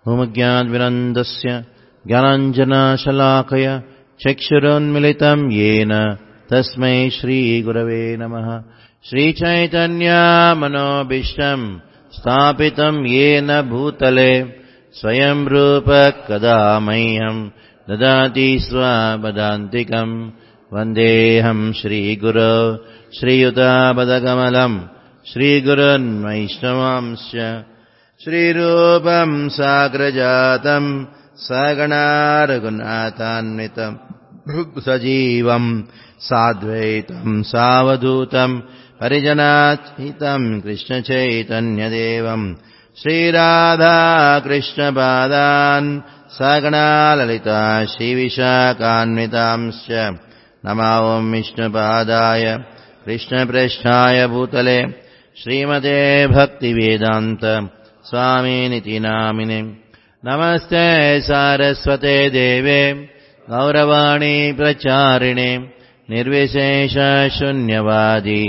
होमज्ञानविनन्दस्य ज्ञानाञ्जनाशलाकय चक्षुरोन्मिलितं येन तस्मै श्रीगुरवे नमः श्रीचैतन्यामनोभीष्टम् स्थापितं येन भूतले स्वयं रूप कदा मह्यम् ददाति स्वपदान्तिकम् वन्देऽहम् श्रीगुरो श्रीयुतापदकमलम् श्रीगुरुन्वैष्णवांश्च श्रीरूपम् साग्रजातम् सगणारघुनाथान्वितम् सजीवम् साद्वैतम् सावधूतम् परिजनाचितम् कृष्णचैतन्यदेवम् श्रीराधाकृष्णपादान् सगणाललिता श्रीविशाखान्वितांश्च नमावम् विष्णुपादाय कृष्णप्रेष्ठाय भूतले श्रीमते भक्तिवेदान्त स्वामिनिति नामिने नमस्ते सारस्वते देवे गौरवाणी प्रचारिणे निर्विशेषशून्यवादी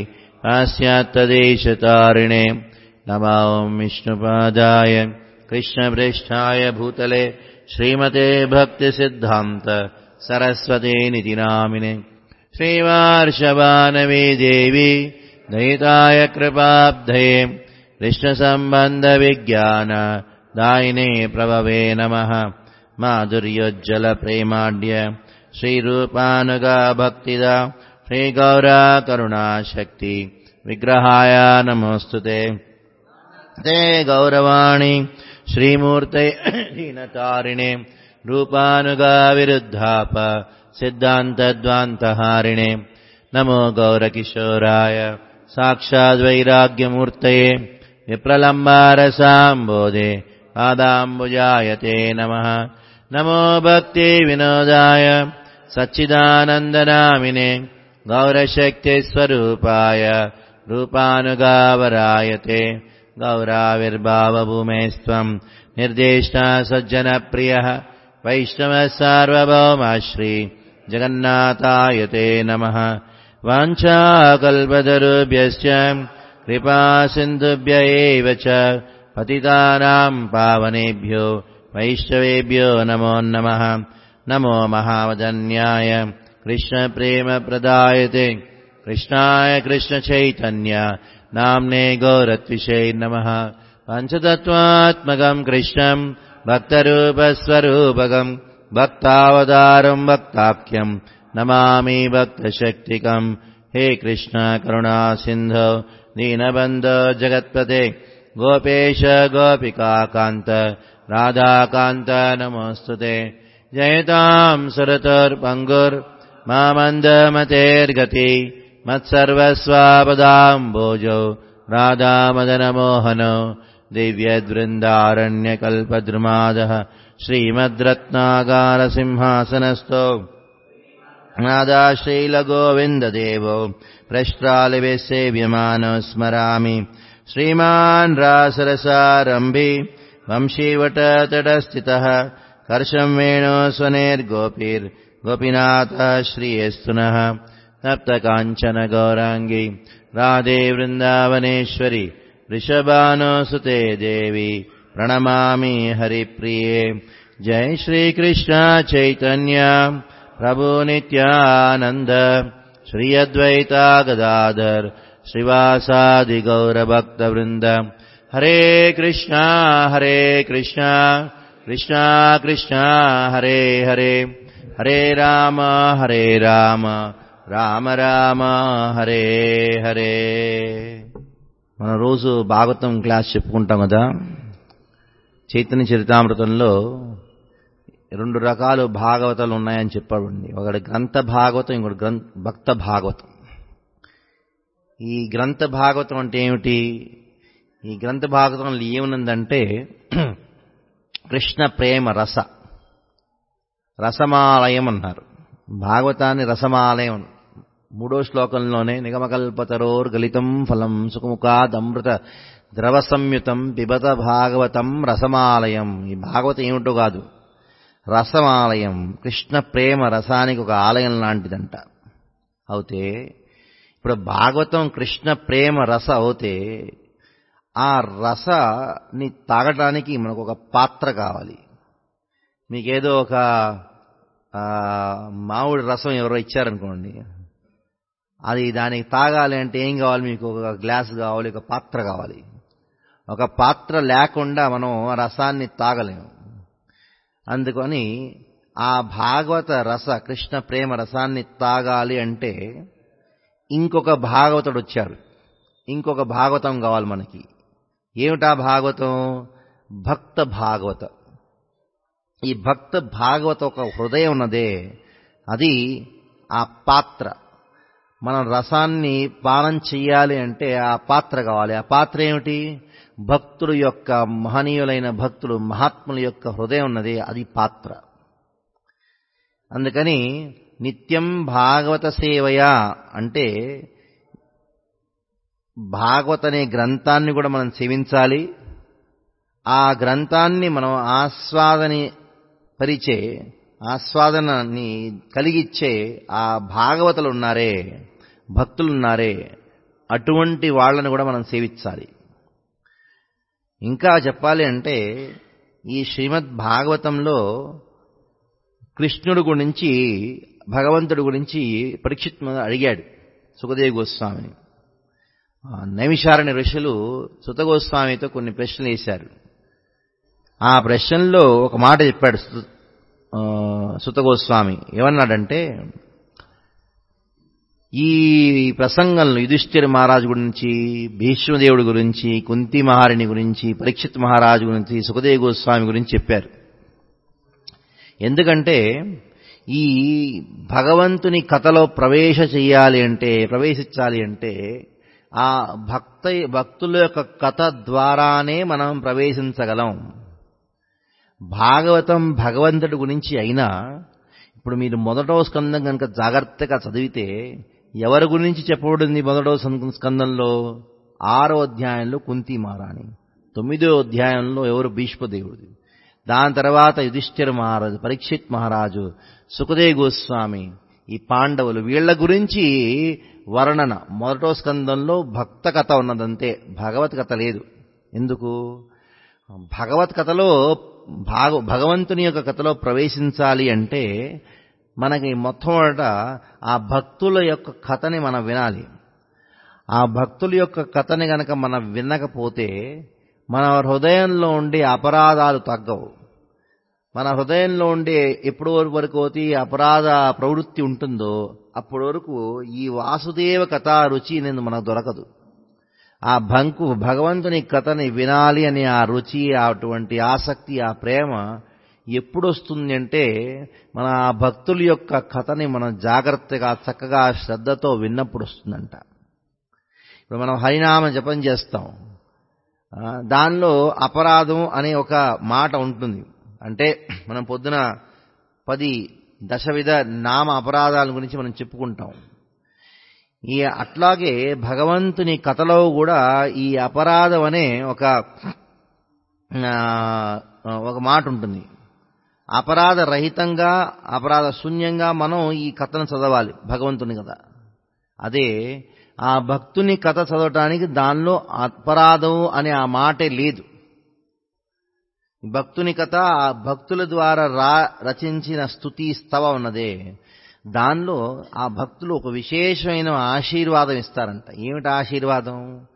पाश्चात्यदेशतारिणे नमावम् विष्णुपादाय कृष्णप्रेष्ठाय भूतले श्रीमते भक्तिसिद्धान्त सरस्वतीनिति नामिने श्रीवार्षवानवी देवी दयिताय कृपाब्धये कृष्णसम्बन्धविज्ञान दायिने प्रभवे नमः माधुर्योज्जलप्रेमाढ्य श्रीरूपानुगा भक्तिदा श्रीगौरा करुणाशक्ति विग्रहाय नमोऽस्तु ते ते गौरवाणि श्रीमूर्ते दीनतारिणे रूपानुगा विरुद्धाप सिद्धान्तद्वान्तहारिणे नमो गौरकिशोराय साक्षाद्वैराग्यमूर्तये विप्रलम्बारसाम्बोधे पादाम्बुजाय ते नमः नमो भक्तिविनोदाय सच्चिदानन्दनामिने गौरशक्तिस्वरूपाय रूपानुगावराय ते गौराविर्भावभूमेस्त्वम् निर्देष्टा सज्जनप्रियः वैष्णवः सार्वभौमाश्री जगन्नाथाय ते नमः वाञ्छाकल्पतरुभ्यश्च कृपासिन्धुभ्य एव च पतितानाम् पावनेभ्यो वैष्णवेभ्यो नमो नमः नमो महावदन्याय कृष्णप्रेमप्रदायते कृष्णाय कृष्णचैतन्य नाम्ने गौरत्विषे नमः पञ्चतत्त्वात्मकम् कृष्णम् भक्तरूपस्वरूपकम् भक्तावतारम् भक्ताख्यम् नमामि भक्तशक्तिकम् हे कृष्ण करुणा सिन्धो दीनबन्ध जगत्पते गोपेश गोपिकान्त राधाकान्त नमोऽस्तु ते जयताम् सुरतुर्पङ्गुर् मामन्दमतेर्गति मत्सर्वस्वापदाम्बोजो राधामदनमोहनो दिव्यद्वृन्दारण्यकल्पद्रुमादः श्रीमद्रत्नागारसिंहासनस्थो नादाश्रीलगोविन्ददेवो प्रष्ट्रालिवे सेव्यमानो स्मरामि श्रीमान् रासरसारम्भि वंशीवटतटस्थितः कर्षम् वेणो स्वनेर्गोपीर्गोपीनाथः श्रियस्तुनः तप्तकाञ्चन गौराङ्गी राधे वृन्दावनेश्वरि वृषभानुसुते देवी प्रणमामि हरिप्रिये जय श्रीकृष्ण चैतन्य प्रभु नित्यानन्द श्री अद्वैता गदाधर श्रीवासादिगौरभक्तवृन्द हरे कृष्णा हरे कृष्णा कृष्णा कृष्णा हरे हरे हरे राम हरे రామ రామ రామ హరే హరే మనం రోజు భాగవతం క్లాస్ చెప్పుకుంటాం కదా చైతన్య చరితామృతంలో రెండు రకాలు భాగవతాలు ఉన్నాయని చెప్పాడండి ఒకటి గ్రంథ భాగవతం ఇంకోటి గ్రంథ భక్త భాగవతం ఈ గ్రంథ భాగవతం అంటే ఏమిటి ఈ గ్రంథ భాగవతంలో ఏమున్నదంటే కృష్ణ ప్రేమ రస రసమాలయం అన్నారు భాగవతాన్ని రసమాలయం మూడో శ్లోకంలోనే నిగమకల్పతరోర్ గలితం ఫలం సుఖముఖాద్ అమృత ద్రవ సంయుతం పిబత భాగవతం రసమాలయం ఈ భాగవతం ఏమిటో కాదు రసమాలయం కృష్ణ ప్రేమ రసానికి ఒక ఆలయం లాంటిదంట అవుతే ఇప్పుడు భాగవతం కృష్ణ ప్రేమ రస అవుతే ఆ రసని తాగటానికి మనకు ఒక పాత్ర కావాలి మీకేదో ఒక ఆ, మామిడి రసం ఎవరో ఇచ్చారనుకోండి అది దానికి తాగాలి అంటే ఏం కావాలి మీకు ఒక గ్లాస్ కావాలి ఒక పాత్ర కావాలి ఒక పాత్ర లేకుండా మనం ఆ రసాన్ని తాగలేము అందుకని ఆ భాగవత రస కృష్ణ ప్రేమ రసాన్ని తాగాలి అంటే ఇంకొక భాగవతుడు వచ్చారు ఇంకొక భాగవతం కావాలి మనకి ఏమిటా భాగవతం భక్త భాగవత ఈ భక్త భాగవత ఒక హృదయం ఉన్నదే అది ఆ పాత్ర మనం రసాన్ని పానం చెయ్యాలి అంటే ఆ పాత్ర కావాలి ఆ పాత్ర ఏమిటి భక్తుడు యొక్క మహనీయులైన భక్తుడు మహాత్ముల యొక్క హృదయం ఉన్నది అది పాత్ర అందుకని నిత్యం భాగవత సేవయా అంటే భాగవత అనే గ్రంథాన్ని కూడా మనం సేవించాలి ఆ గ్రంథాన్ని మనం ఆస్వాదని పరిచే ఆస్వాదనని కలిగిచ్చే ఆ భాగవతలు ఉన్నారే భక్తులు ఉన్నారే అటువంటి వాళ్ళని కూడా మనం సేవించాలి ఇంకా చెప్పాలి అంటే ఈ శ్రీమద్ భాగవతంలో కృష్ణుడు గురించి భగవంతుడి గురించి పరీక్షిత్ అడిగాడు సుఖదేవ్ గోస్వామిని ఆ నైమిషారణ్య ఋషులు సుత గోస్వామితో కొన్ని ప్రశ్నలు వేశారు ఆ ప్రశ్నల్లో ఒక మాట చెప్పాడు సు- ఆ, సుత గోస్వామి ఏమన్నాడంటే ఈ ప్రసంగంలో యుధిష్ఠిర మహారాజు గురించి భీష్మదేవుడి గురించి కుంతి మహారాణి గురించి పరీక్షిత్ మహారాజు గురించి సుఖదేవ్ గోస్వామి గురించి చెప్పారు ఎందుకంటే ఈ భగవంతుని కథలో ప్రవేశ చెయ్యాలి అంటే ప్రవేశించాలి అంటే ఆ భక్త భక్తుల యొక్క కథ ద్వారానే మనం ప్రవేశించగలం భాగవతం భగవంతుడి గురించి అయినా ఇప్పుడు మీరు మొదటో స్కందం కనుక జాగ్రత్తగా చదివితే ఎవరి గురించి చెప్పబడింది మొదటో సం- స్కందంలో ఆరో అధ్యాయంలో కుంతి మహారాణి తొమ్మిదో అధ్యాయంలో ఎవరు భీష్మదేవుడు దాని తర్వాత యుధిష్ఠిర మహారాజు పరీక్షిత్ మహారాజు సుఖదేవ్ గోస్వామి ఈ పాండవులు వీళ్ళ గురించి వర్ణన మొదటో స్కందంలో భక్త కథ ఉన్నదంతే భగవత్ కథ లేదు ఎందుకు భగవత్ కథలో భాగ భగవంతుని యొక్క కథలో ప్రవేశించాలి అంటే మనకి మొట్టమొదట ఆ భక్తుల యొక్క కథని మనం వినాలి ఆ భక్తుల యొక్క కథని గనక మనం వినకపోతే మన హృదయంలో ఉండే అపరాధాలు తగ్గవు మన హృదయంలో ఉండే ఎప్పటి వరకు అయితే ఈ అపరాధ ప్రవృత్తి ఉంటుందో అప్పటి వరకు ఈ వాసుదేవ కథ రుచి అనేది మనకు దొరకదు ఆ భంకు భగవంతుని కథని వినాలి అనే ఆ రుచి అటువంటి ఆసక్తి ఆ ప్రేమ ఎప్పుడు వస్తుంది అంటే మన ఆ భక్తుల యొక్క కథని మనం జాగ్రత్తగా చక్కగా శ్రద్ధతో విన్నప్పుడు వస్తుందంట ఇప్పుడు మనం హరినామ జపం చేస్తాం ఆ, దానిలో అపరాధం అనే ఒక మాట ఉంటుంది అంటే మనం పొద్దున పది దశవిధ నామ అపరాధాల గురించి మనం చెప్పుకుంటాం ఈ అట్లాగే భగవంతుని కథలో కూడా ఈ అపరాధం అనే ఒక ఆ, ఒక మాట ఉంటుంది అపరాధ రహితంగా అపరాధ శూన్యంగా మనం ఈ కథను చదవాలి భగవంతుని కథ అదే ఆ భక్తుని కథ చదవటానికి దానిలో అపరాధం అనే ఆ మాటే లేదు భక్తుని కథ ఆ భక్తుల ద్వారా రా రచించిన స్థుతి స్తవ ఉన్నదే దానిలో ఆ భక్తులు ఒక విశేషమైన ఆశీర్వాదం ఇస్తారంట ఏమిటి ఆశీర్వాదం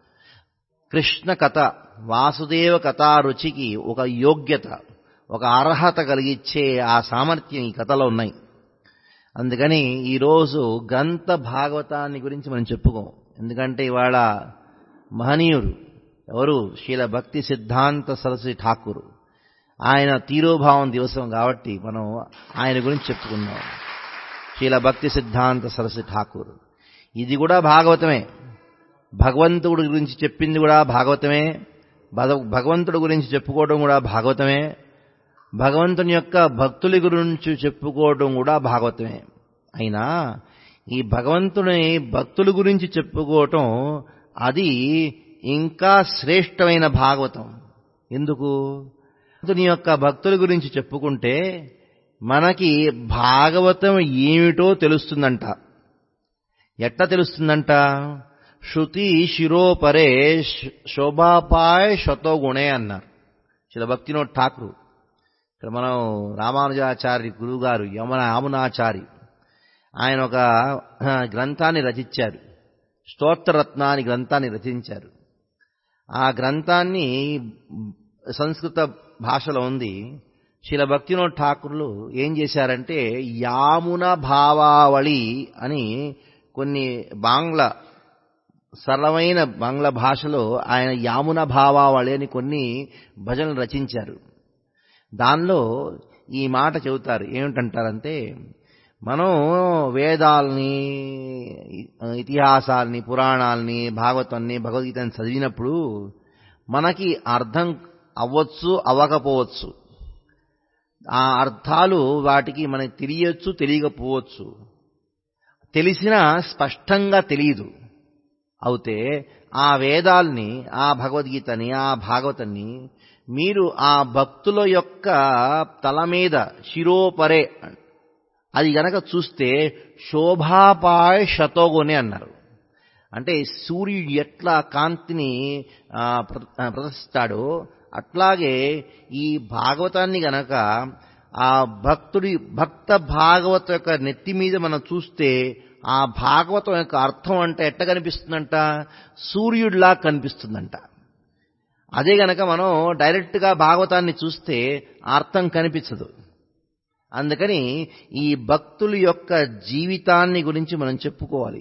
కృష్ణ కథ వాసుదేవ కథా రుచికి ఒక యోగ్యత ఒక అర్హత కలిగించే ఆ సామర్థ్యం ఈ కథలో ఉన్నాయి అందుకని ఈరోజు గ్రంథ భాగవతాన్ని గురించి మనం చెప్పుకోం ఎందుకంటే ఇవాళ మహనీయుడు ఎవరు శీల భక్తి సిద్ధాంత సరస్వతి ఠాకూర్ ఆయన తీరోభావం దివసం కాబట్టి మనం ఆయన గురించి చెప్పుకుందాం శీల భక్తి సిద్ధాంత సరస్వతి ఠాకూర్ ఇది కూడా భాగవతమే భగవంతుడి గురించి చెప్పింది కూడా భాగవతమే భగ- భగవంతుడి గురించి చెప్పుకోవడం కూడా భాగవతమే భగవంతుని యొక్క భక్తుల గురించి చెప్పుకోవడం కూడా భాగవతమే అయినా ఈ భగవంతుని భక్తుల గురించి చెప్పుకోవటం అది ఇంకా శ్రేష్టమైన భాగవతం ఎందుకు భగవంతుని యొక్క భక్తుల గురించి చెప్పుకుంటే మనకి భాగవతం ఏమిటో తెలుస్తుందంట ఎట్లా తెలుస్తుందంట శృతి శిరోపరే శోభాపాయ్ శతోగుణే అన్నారు శిల భక్తినోడ్ ఠాకూర్ ఇక్కడ మనం రామానుజాచారి గురువు గారు యమున యామునాచారి ఆయన ఒక గ్రంథాన్ని రచించారు స్తోత్రరత్న అని గ్రంథాన్ని రచించారు ఆ గ్రంథాన్ని సంస్కృత భాషలో ఉంది శిల భక్తినోడ్ ఠాకూర్లు ఏం చేశారంటే యామున భావావళి అని కొన్ని బాంగ్లా సరళమైన బంగ్లా భాషలో ఆయన యామున భావావళి అని కొన్ని భజనలు రచించారు దానిలో ఈ మాట చెబుతారు ఏమిటంటారంటే మనం వేదాలని ఇతిహాసాలని పురాణాలని భాగవతాన్ని భగవద్గీతని చదివినప్పుడు మనకి అర్థం అవ్వచ్చు అవ్వకపోవచ్చు ఆ అర్థాలు వాటికి మనకి తెలియచ్చు తెలియకపోవచ్చు తెలిసినా స్పష్టంగా తెలియదు అవుతే ఆ వేదాల్ని ఆ భగవద్గీతని ఆ భాగవతాన్ని మీరు ఆ భక్తుల యొక్క తల మీద శిరోపరే అది గనక చూస్తే శోభాపాయ శతోగునే అన్నారు అంటే సూర్యుడు ఎట్లా కాంతిని ప్రదర్శిస్తాడో అట్లాగే ఈ భాగవతాన్ని గనక ఆ భక్తుడి భక్త భాగవత యొక్క నెత్తి మీద మనం చూస్తే ఆ భాగవతం యొక్క అర్థం అంటే ఎట్ట కనిపిస్తుందంట సూర్యుడిలా కనిపిస్తుందంట అదే గనక మనం డైరెక్ట్గా భాగవతాన్ని చూస్తే అర్థం కనిపించదు అందుకని ఈ భక్తుల యొక్క జీవితాన్ని గురించి మనం చెప్పుకోవాలి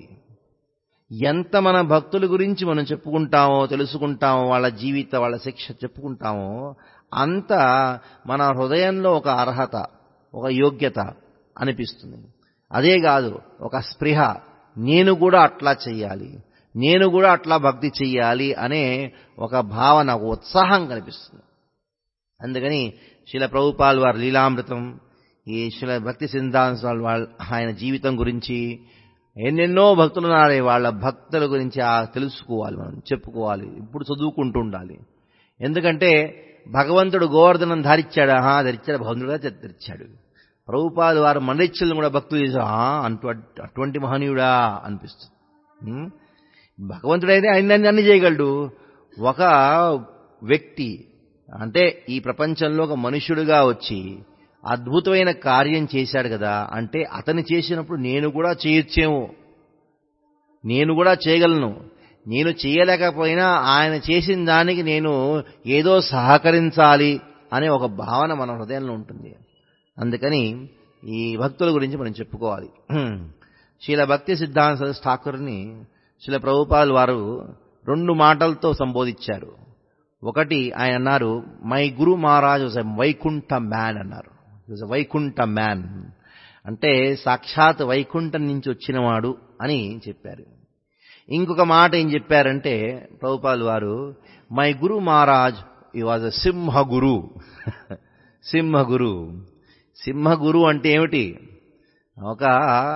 ఎంత మన భక్తుల గురించి మనం చెప్పుకుంటామో తెలుసుకుంటామో వాళ్ళ జీవిత వాళ్ళ శిక్ష చెప్పుకుంటామో అంత మన హృదయంలో ఒక అర్హత ఒక యోగ్యత అనిపిస్తుంది అదే కాదు ఒక స్పృహ నేను కూడా అట్లా చెయ్యాలి నేను కూడా అట్లా భక్తి చెయ్యాలి అనే ఒక భావన ఒక ఉత్సాహం కనిపిస్తుంది అందుకని శిల ప్రభుపాల్ వారి లీలామృతం ఈ శిల భక్తి సిద్ధాంతాల వాళ్ళ ఆయన జీవితం గురించి ఎన్నెన్నో భక్తులు ఉన్నారే వాళ్ళ భక్తుల గురించి ఆ తెలుసుకోవాలి మనం చెప్పుకోవాలి ఇప్పుడు చదువుకుంటూ ఉండాలి ఎందుకంటే భగవంతుడు గోవర్ధనం ధరిచ్చాడు ఆహా ధరిచ్చాడు భగవంతుడుగా ధరిచ్చాడు ప్రభుపాదు వారు మండిచ్చులను కూడా భక్తులు చేశారు అంటు అటువంటి మహనీయుడా అనిపిస్తుంది భగవంతుడైతే ఆయన అన్ని చేయగలడు ఒక వ్యక్తి అంటే ఈ ప్రపంచంలో ఒక మనుష్యుడిగా వచ్చి అద్భుతమైన కార్యం చేశాడు కదా అంటే అతను చేసినప్పుడు నేను కూడా చేయొచ్చేమో నేను కూడా చేయగలను నేను చేయలేకపోయినా ఆయన చేసిన దానికి నేను ఏదో సహకరించాలి అనే ఒక భావన మన హృదయంలో ఉంటుంది అందుకని ఈ భక్తుల గురించి మనం చెప్పుకోవాలి శీల భక్తి సిద్ధాంత ఠాకూర్ని శిల ప్రభుపాల్ వారు రెండు మాటలతో సంబోధించారు ఒకటి ఆయన అన్నారు my guru Maharaj was a Vaikuntha man అన్నారు వాజ్ ఎ వైకుంఠ మ్యాన్ అంటే సాక్షాత్ వైకుంఠం నుంచి వచ్చినవాడు అని చెప్పారు ఇంకొక మాట ఏం చెప్పారంటే ప్రభుపాల్ వారు మై గురు మహారాజ్ ఈ వాజ్ ఎ సింహ గురు సింహ గురు సింహ గురు అంటే ఏమిటి ఒక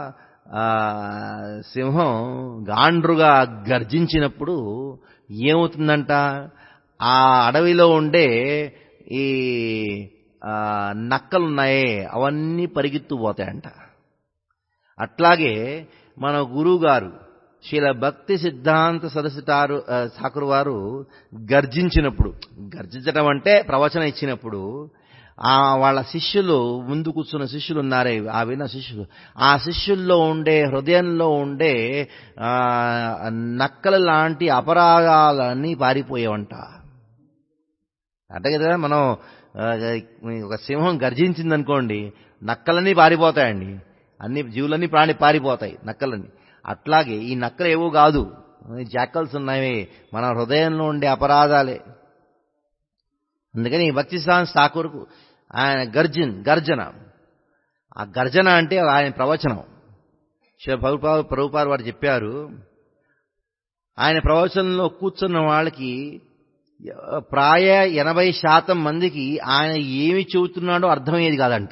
సింహం గాండ్రుగా గర్జించినప్పుడు ఏమవుతుందంట ఆ అడవిలో ఉండే ఈ నక్కలున్నాయే అవన్నీ పరిగెత్తుపోతాయంట అట్లాగే మన గురువు గారు శీల భక్తి సిద్ధాంత సదస్సుతారు ఠాకూర్ వారు గర్జించినప్పుడు గర్జించడం అంటే ప్రవచనం ఇచ్చినప్పుడు ఆ వాళ్ళ శిష్యులు ముందు కూర్చున్న శిష్యులు ఉన్నారే ఆ విన్న శిష్యులు ఆ శిష్యుల్లో ఉండే హృదయంలో ఉండే నక్కల లాంటి అపరాధాలన్నీ పారిపోయేవంట అంటే కదా మనం ఒక సింహం గర్జించిందనుకోండి నక్కలన్నీ పారిపోతాయండి అన్ని జీవులన్నీ ప్రాణి పారిపోతాయి నక్కలన్నీ అట్లాగే ఈ నక్కలు ఏవో కాదు జాకల్స్ ఉన్నాయి మన హృదయంలో ఉండే అపరాధాలే అందుకని భక్తి సాన్స్ ఠాకూర్కు ఆయన గర్జన్ గర్జన ఆ గర్జన అంటే ఆయన ప్రవచనం శివ ప్రభుపాల్ ప్రభుపాల్ వారు చెప్పారు ఆయన ప్రవచనంలో కూర్చున్న వాళ్ళకి ప్రాయ ఎనభై శాతం మందికి ఆయన ఏమి చెబుతున్నాడో అర్థమయ్యేది కాదంట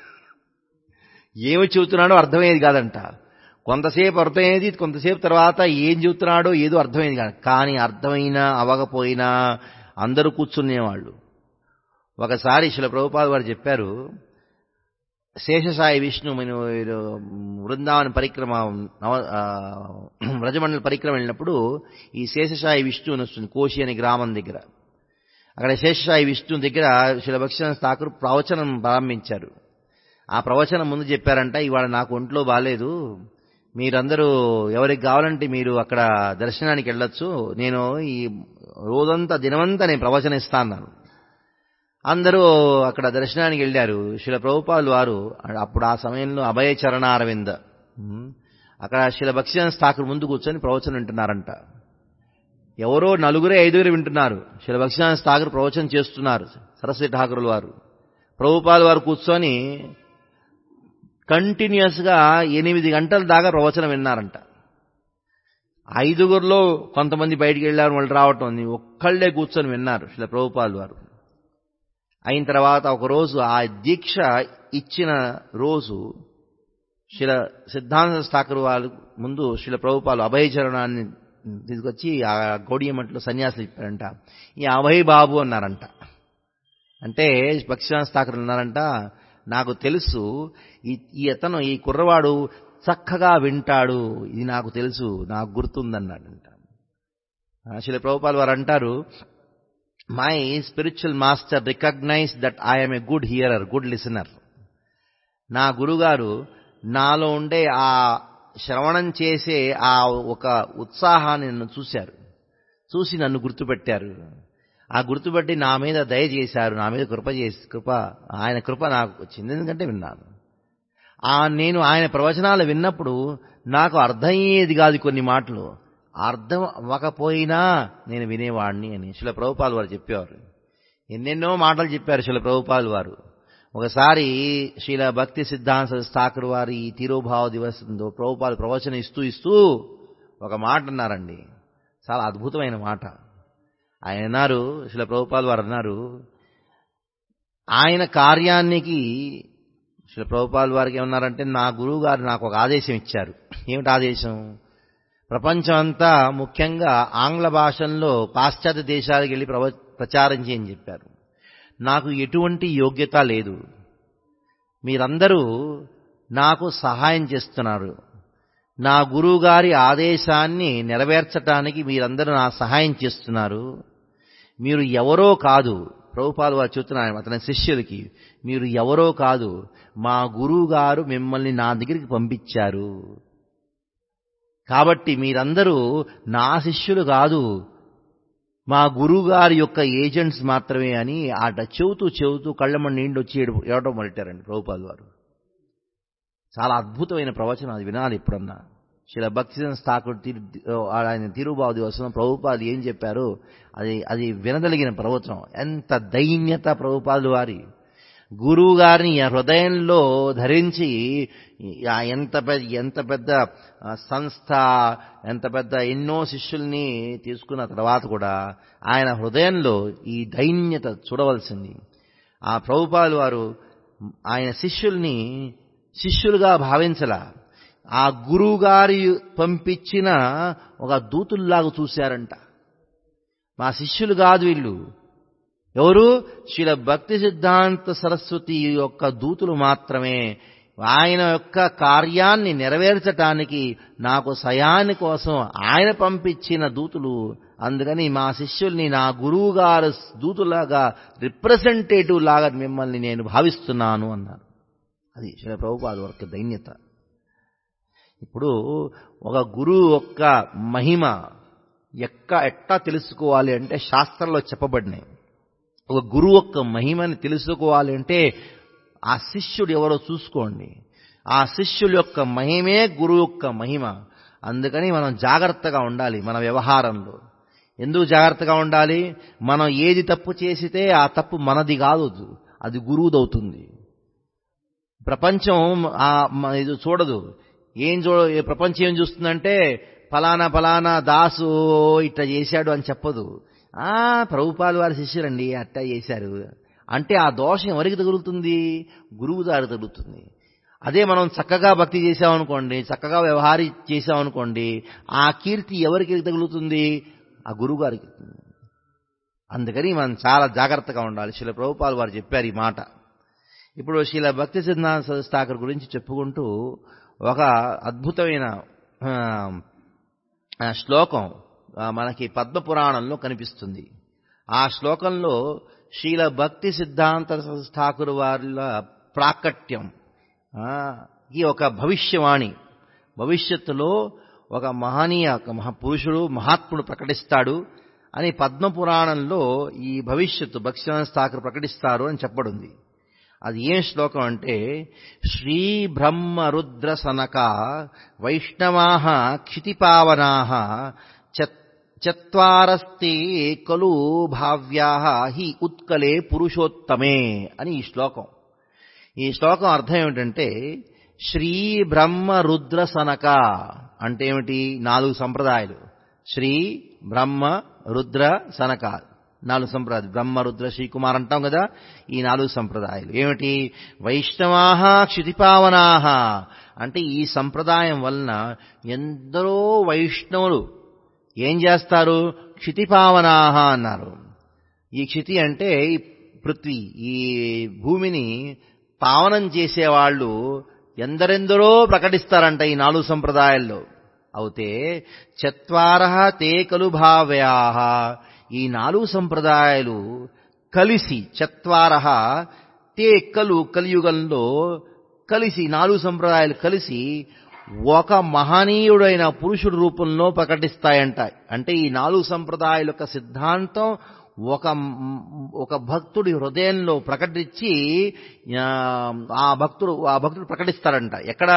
ఏమి చెబుతున్నాడో అర్థమయ్యేది కాదంట కొంతసేపు అర్థమయ్యేది కొంతసేపు తర్వాత ఏం చెబుతున్నాడో ఏదో అర్థమయ్యేది కాదు కానీ అర్థమైనా అవ్వకపోయినా అందరూ కూర్చునేవాళ్ళు ఒకసారి శిల ప్రభుపాద వారు చెప్పారు శేషసాయి విష్ణు మనం ఏదో బృందావన పరిక్రమ నవ ఆ, వ్రజమండలి పరిక్రమ వెళ్ళినప్పుడు ఈ శేషసాయి విష్ణు అని వస్తుంది కోశి అనే గ్రామం దగ్గర అక్కడ శేషసాయి విష్ణు దగ్గర శిలభక్షణ ఠాకూర్ ప్రవచనం ప్రారంభించారు ఆ ప్రవచనం ముందు చెప్పారంట ఇవాళ నాకు ఒంట్లో బాగాలేదు మీరందరూ ఎవరికి కావాలంటే మీరు అక్కడ దర్శనానికి వెళ్ళొచ్చు నేను ఈ రోజంతా దినమంతా నేను ప్రవచనం ఇస్తా అన్నాను అందరూ అక్కడ దర్శనానికి వెళ్ళారు శిల ప్రభుపాలు వారు అప్పుడు ఆ సమయంలో అభయ చరణారవింద ఉమ్, అక్కడ శిల భక్ష్యం ఠాకూర్ ముందు కూర్చొని ప్రవచనం వింటున్నారంట ఎవరో నలుగురే ఐదుగురు వింటున్నారు శిల భక్ష్యాన ఠాకూర్ ప్రవచనం చేస్తున్నారు సరస్వతి ఠాకూరుల వారు ప్రభుపాల్ వారు కూర్చొని కంటిన్యూస్ గా ఎనిమిది గంటల దాకా ప్రవచనం విన్నారంట ఐదుగురిలో కొంతమంది బయటికి వెళ్ళారు వాళ్ళు రావటం ఒక్కళ్ళే కూర్చొని విన్నారు శిల ప్రభుపాల్ వారు అయిన తర్వాత ఒక రోజు ఆ దీక్ష ఇచ్చిన రోజు శిల సిద్ధాంత ఠాకూర్ వాళ్ళు ముందు శిల ప్రభుపాలు అభయచరణాన్ని తీసుకొచ్చి ఆ గౌడియమట్లో సన్యాసులు ఇప్పారంట ఈ అభయ్ బాబు అన్నారంట అంటే భక్ష్యాన్స్ ఠాకూర్ అన్నారంట నాకు తెలుసు ఈ ఈ అతను ఈ కుర్రవాడు చక్కగా వింటాడు ఇది నాకు తెలుసు నాకు గుర్తుందన్నాడంట ఆ, శిల ప్రభుపాల్ వారు అంటారు my spiritual master recognise that I'm a good hearer good listener నా గురుగారు నాలో ఉండే ఆ శ్రవణం చేసే ఆ ఒక ఉత్సాహాన్ని నన్ను చూశారు చూసి నన్ను గుర్తుపెట్టారు ఆ గుర్తుపట్టి నా మీద దయ చేశారు నా మీద కృప చేసి కృప ఆయన కృప నాకు వచ్చింది ఎందుకంటే విన్నాను ఆ నేను ఆయన ప్రవచనాలు విన్నప్పుడు నాకు అర్థమయ్యేది కాదు కొన్ని మాటలు అర్థం అవ్వకపోయినా నేను వినేవాడిని అని శిల ప్రభుపాల్ వారు చెప్పేవారు ఎన్నెన్నో మాటలు చెప్పారు శిల ప్రభుపాల్ వారు ఒకసారి శీల భక్తి సిద్ధాంత ఠాకూర్ వారి ఈ తిరోభావ దివసంలో ప్రభుపాలు ప్రవచనం ఇస్తూ ఇస్తూ ఒక మాట అన్నారండి చాలా అద్భుతమైన మాట ఆయన అన్నారు శిల ప్రభుపాల్ వారు అన్నారు ఆయన కార్యానికి శిల ప్రభుపాల్ వారికి ఏమన్నారంటే నా గురువు గారు నాకు ఒక ఆదేశం ఇచ్చారు ఏమిటి ఆదేశం ప్రపంచం అంతా ముఖ్యంగా ఆంగ్ల భాషల్లో పాశ్చాత్య దేశాలకు వెళ్ళి ప్రవ ప్రచారం చేయని చెప్పారు నాకు ఎటువంటి యోగ్యత లేదు మీరందరూ నాకు సహాయం చేస్తున్నారు నా గురువు గారి ఆదేశాన్ని నెరవేర్చటానికి మీరందరూ నా సహాయం చేస్తున్నారు మీరు ఎవరో కాదు ప్రభుపాలు వారు చెప్తున్నారు అతని శిష్యులకి మీరు ఎవరో కాదు మా గురువు గారు మిమ్మల్ని నా దగ్గరికి పంపించారు కాబట్టి మీరందరూ నా శిష్యులు కాదు మా గురువుగారి యొక్క ఏజెంట్స్ మాత్రమే అని ఆట చెబుతూ చెబుతూ కళ్ళమని నీళ్ళు వచ్చి ఏడు ఏడవడం మొదలెట్టారండి ప్రభుపాల్ వారు చాలా అద్భుతమైన ప్రవచనం అది వినాలి ఎప్పుడన్నా శిల భక్తి ఠాకూర్ తిరు ఆయన తిరుబావు దివసం ప్రభుపాలు ఏం చెప్పారో అది అది వినదలిగిన ప్రవచనం ఎంత దైన్యత ప్రభుపాలు వారి గురువు గారిని హృదయంలో ధరించి ఆ ఎంత పెద్ద ఎంత పెద్ద ఆ, సంస్థ ఎంత పెద్ద ఎన్నో శిష్యుల్ని తీసుకున్న తర్వాత కూడా ఆయన హృదయంలో ఈ దైన్యత చూడవలసింది ఆ ప్రభుపాలు వారు ఆయన శిష్యుల్ని శిష్యులుగా భావించల ఆ గురువు గారి పంపించిన ఒక దూతుల్లాగా చూశారంట మా శిష్యులు కాదు వీళ్ళు ఎవరు శిల భక్తి సిద్ధాంత సరస్వతి యొక్క దూతులు మాత్రమే ఆయన యొక్క కార్యాన్ని నెరవేర్చటానికి నాకు సయాని కోసం ఆయన పంపించిన దూతులు అందుకని మా శిష్యుల్ని నా గురువు గారు దూతులాగా రిప్రజెంటేటివ్ లాగా మిమ్మల్ని నేను భావిస్తున్నాను అన్నారు అది శిల ప్రభుపాద యొక్క దైన్యత ఇప్పుడు ఒక గురువు యొక్క మహిమ ఎక్క ఎట్టా తెలుసుకోవాలి అంటే శాస్త్రంలో చెప్పబడినాయి ఒక గురువు యొక్క మహిమని తెలుసుకోవాలి అంటే ఆ శిష్యుడు ఎవరో చూసుకోండి ఆ శిష్యుల యొక్క మహిమే గురువు యొక్క మహిమ అందుకని మనం జాగ్రత్తగా ఉండాలి మన వ్యవహారంలో ఎందుకు జాగ్రత్తగా ఉండాలి మనం ఏది తప్పు చేసితే ఆ తప్పు మనది కాదు అది గురువుదవుతుంది ప్రపంచం ఆ మ- ఇది చూడదు ఏం చూ ఏ ప్రపంచం ఏం చూస్తుందంటే ఫలానా ఫలానా దాసు ఇట్లా చేశాడు అని చెప్పదు ఆ ప్రభుపాలు వారి శిష్యులండి అట్టా చేశారు అంటే ఆ దోషం ఎవరికి తగులుతుంది గురువు దారి తగులుతుంది అదే మనం చక్కగా భక్తి చేసామనుకోండి చక్కగా వ్యవహారి చేసామనుకోండి ఆ కీర్తి ఎవరికి తగులుతుంది ఆ గురువు గారికి అందుకని మనం చాలా జాగ్రత్తగా ఉండాలి శిల ప్రభుపాలు వారు చెప్పారు ఈ మాట ఇప్పుడు శీల భక్తి సిద్ధాంత ఠాకూర్ గురించి చెప్పుకుంటూ ఒక అద్భుతమైన ఆ, ఆ శ్లోకం ఆ, మనకి పద్మ పురాణంలో కనిపిస్తుంది ఆ శ్లోకంలో శీల భక్తి సిద్ధాంత ఠాకూర్ వారిల ప్రాకట్యం ఆ, ఈ ఒక భవిష్యవాణి భవిష్యత్తులో ఒక మహనీయ ఒక మహాపురుషుడు మహాత్ముడు ప్రకటిస్తాడు అని పద్మ పురాణంలో ఈ భవిష్యత్తు భక్ష్యాన్ ఠాకూర్ ప్రకటిస్తారు అని చెప్పడుంది అది ఏం శ్లోకం అంటే శ్రీ బ్రహ్మ రుద్ర సనక వైష్ణవా క్షితిపావనా చత్వారస్తే కలు భావ్యా హి ఉత్కలే పురుషోత్తమే అని ఈ శ్లోకం ఈ శ్లోకం అర్థం ఏమిటంటే శ్రీ బ్రహ్మ రుద్ర సనక అంటే ఏమిటి నాలుగు సంప్రదాయాలు శ్రీ బ్రహ్మ రుద్ర సనక నాలుగు సంప్రదాయాలు బ్రహ్మ రుద్ర శ్రీకుమార్ అంటాం కదా ఈ నాలుగు సంప్రదాయాలు ఏమిటి వైష్ణవాహ క్షితిపావనాహ అంటే ఈ సంప్రదాయం వలన ఎందరో వైష్ణవులు ఏం చేస్తారు క్షితిపావనాహ అన్నారు ఈ క్షితి అంటే ఈ పృథ్వీ ఈ భూమిని పావనం చేసేవాళ్ళు ఎందరెందరో ప్రకటిస్తారంట ఈ నాలుగు సంప్రదాయాల్లో అవుతే చత్వార తే కలు భావ్యా ఈ నాలుగు సంప్రదాయాలు కలిసి చత్వార తే కలు కలియుగంలో కలిసి నాలుగు సంప్రదాయాలు కలిసి ఒక మహనీయుడైన పురుషుడు రూపంలో ప్రకటిస్తాయంట అంటే ఈ నాలుగు సంప్రదాయాల యొక్క సిద్ధాంతం ఒక ఒక భక్తుడి హృదయంలో ప్రకటించి ఆ, ఆ భక్తుడు ఆ భక్తుడు ప్రకటిస్తారంట ఎక్కడ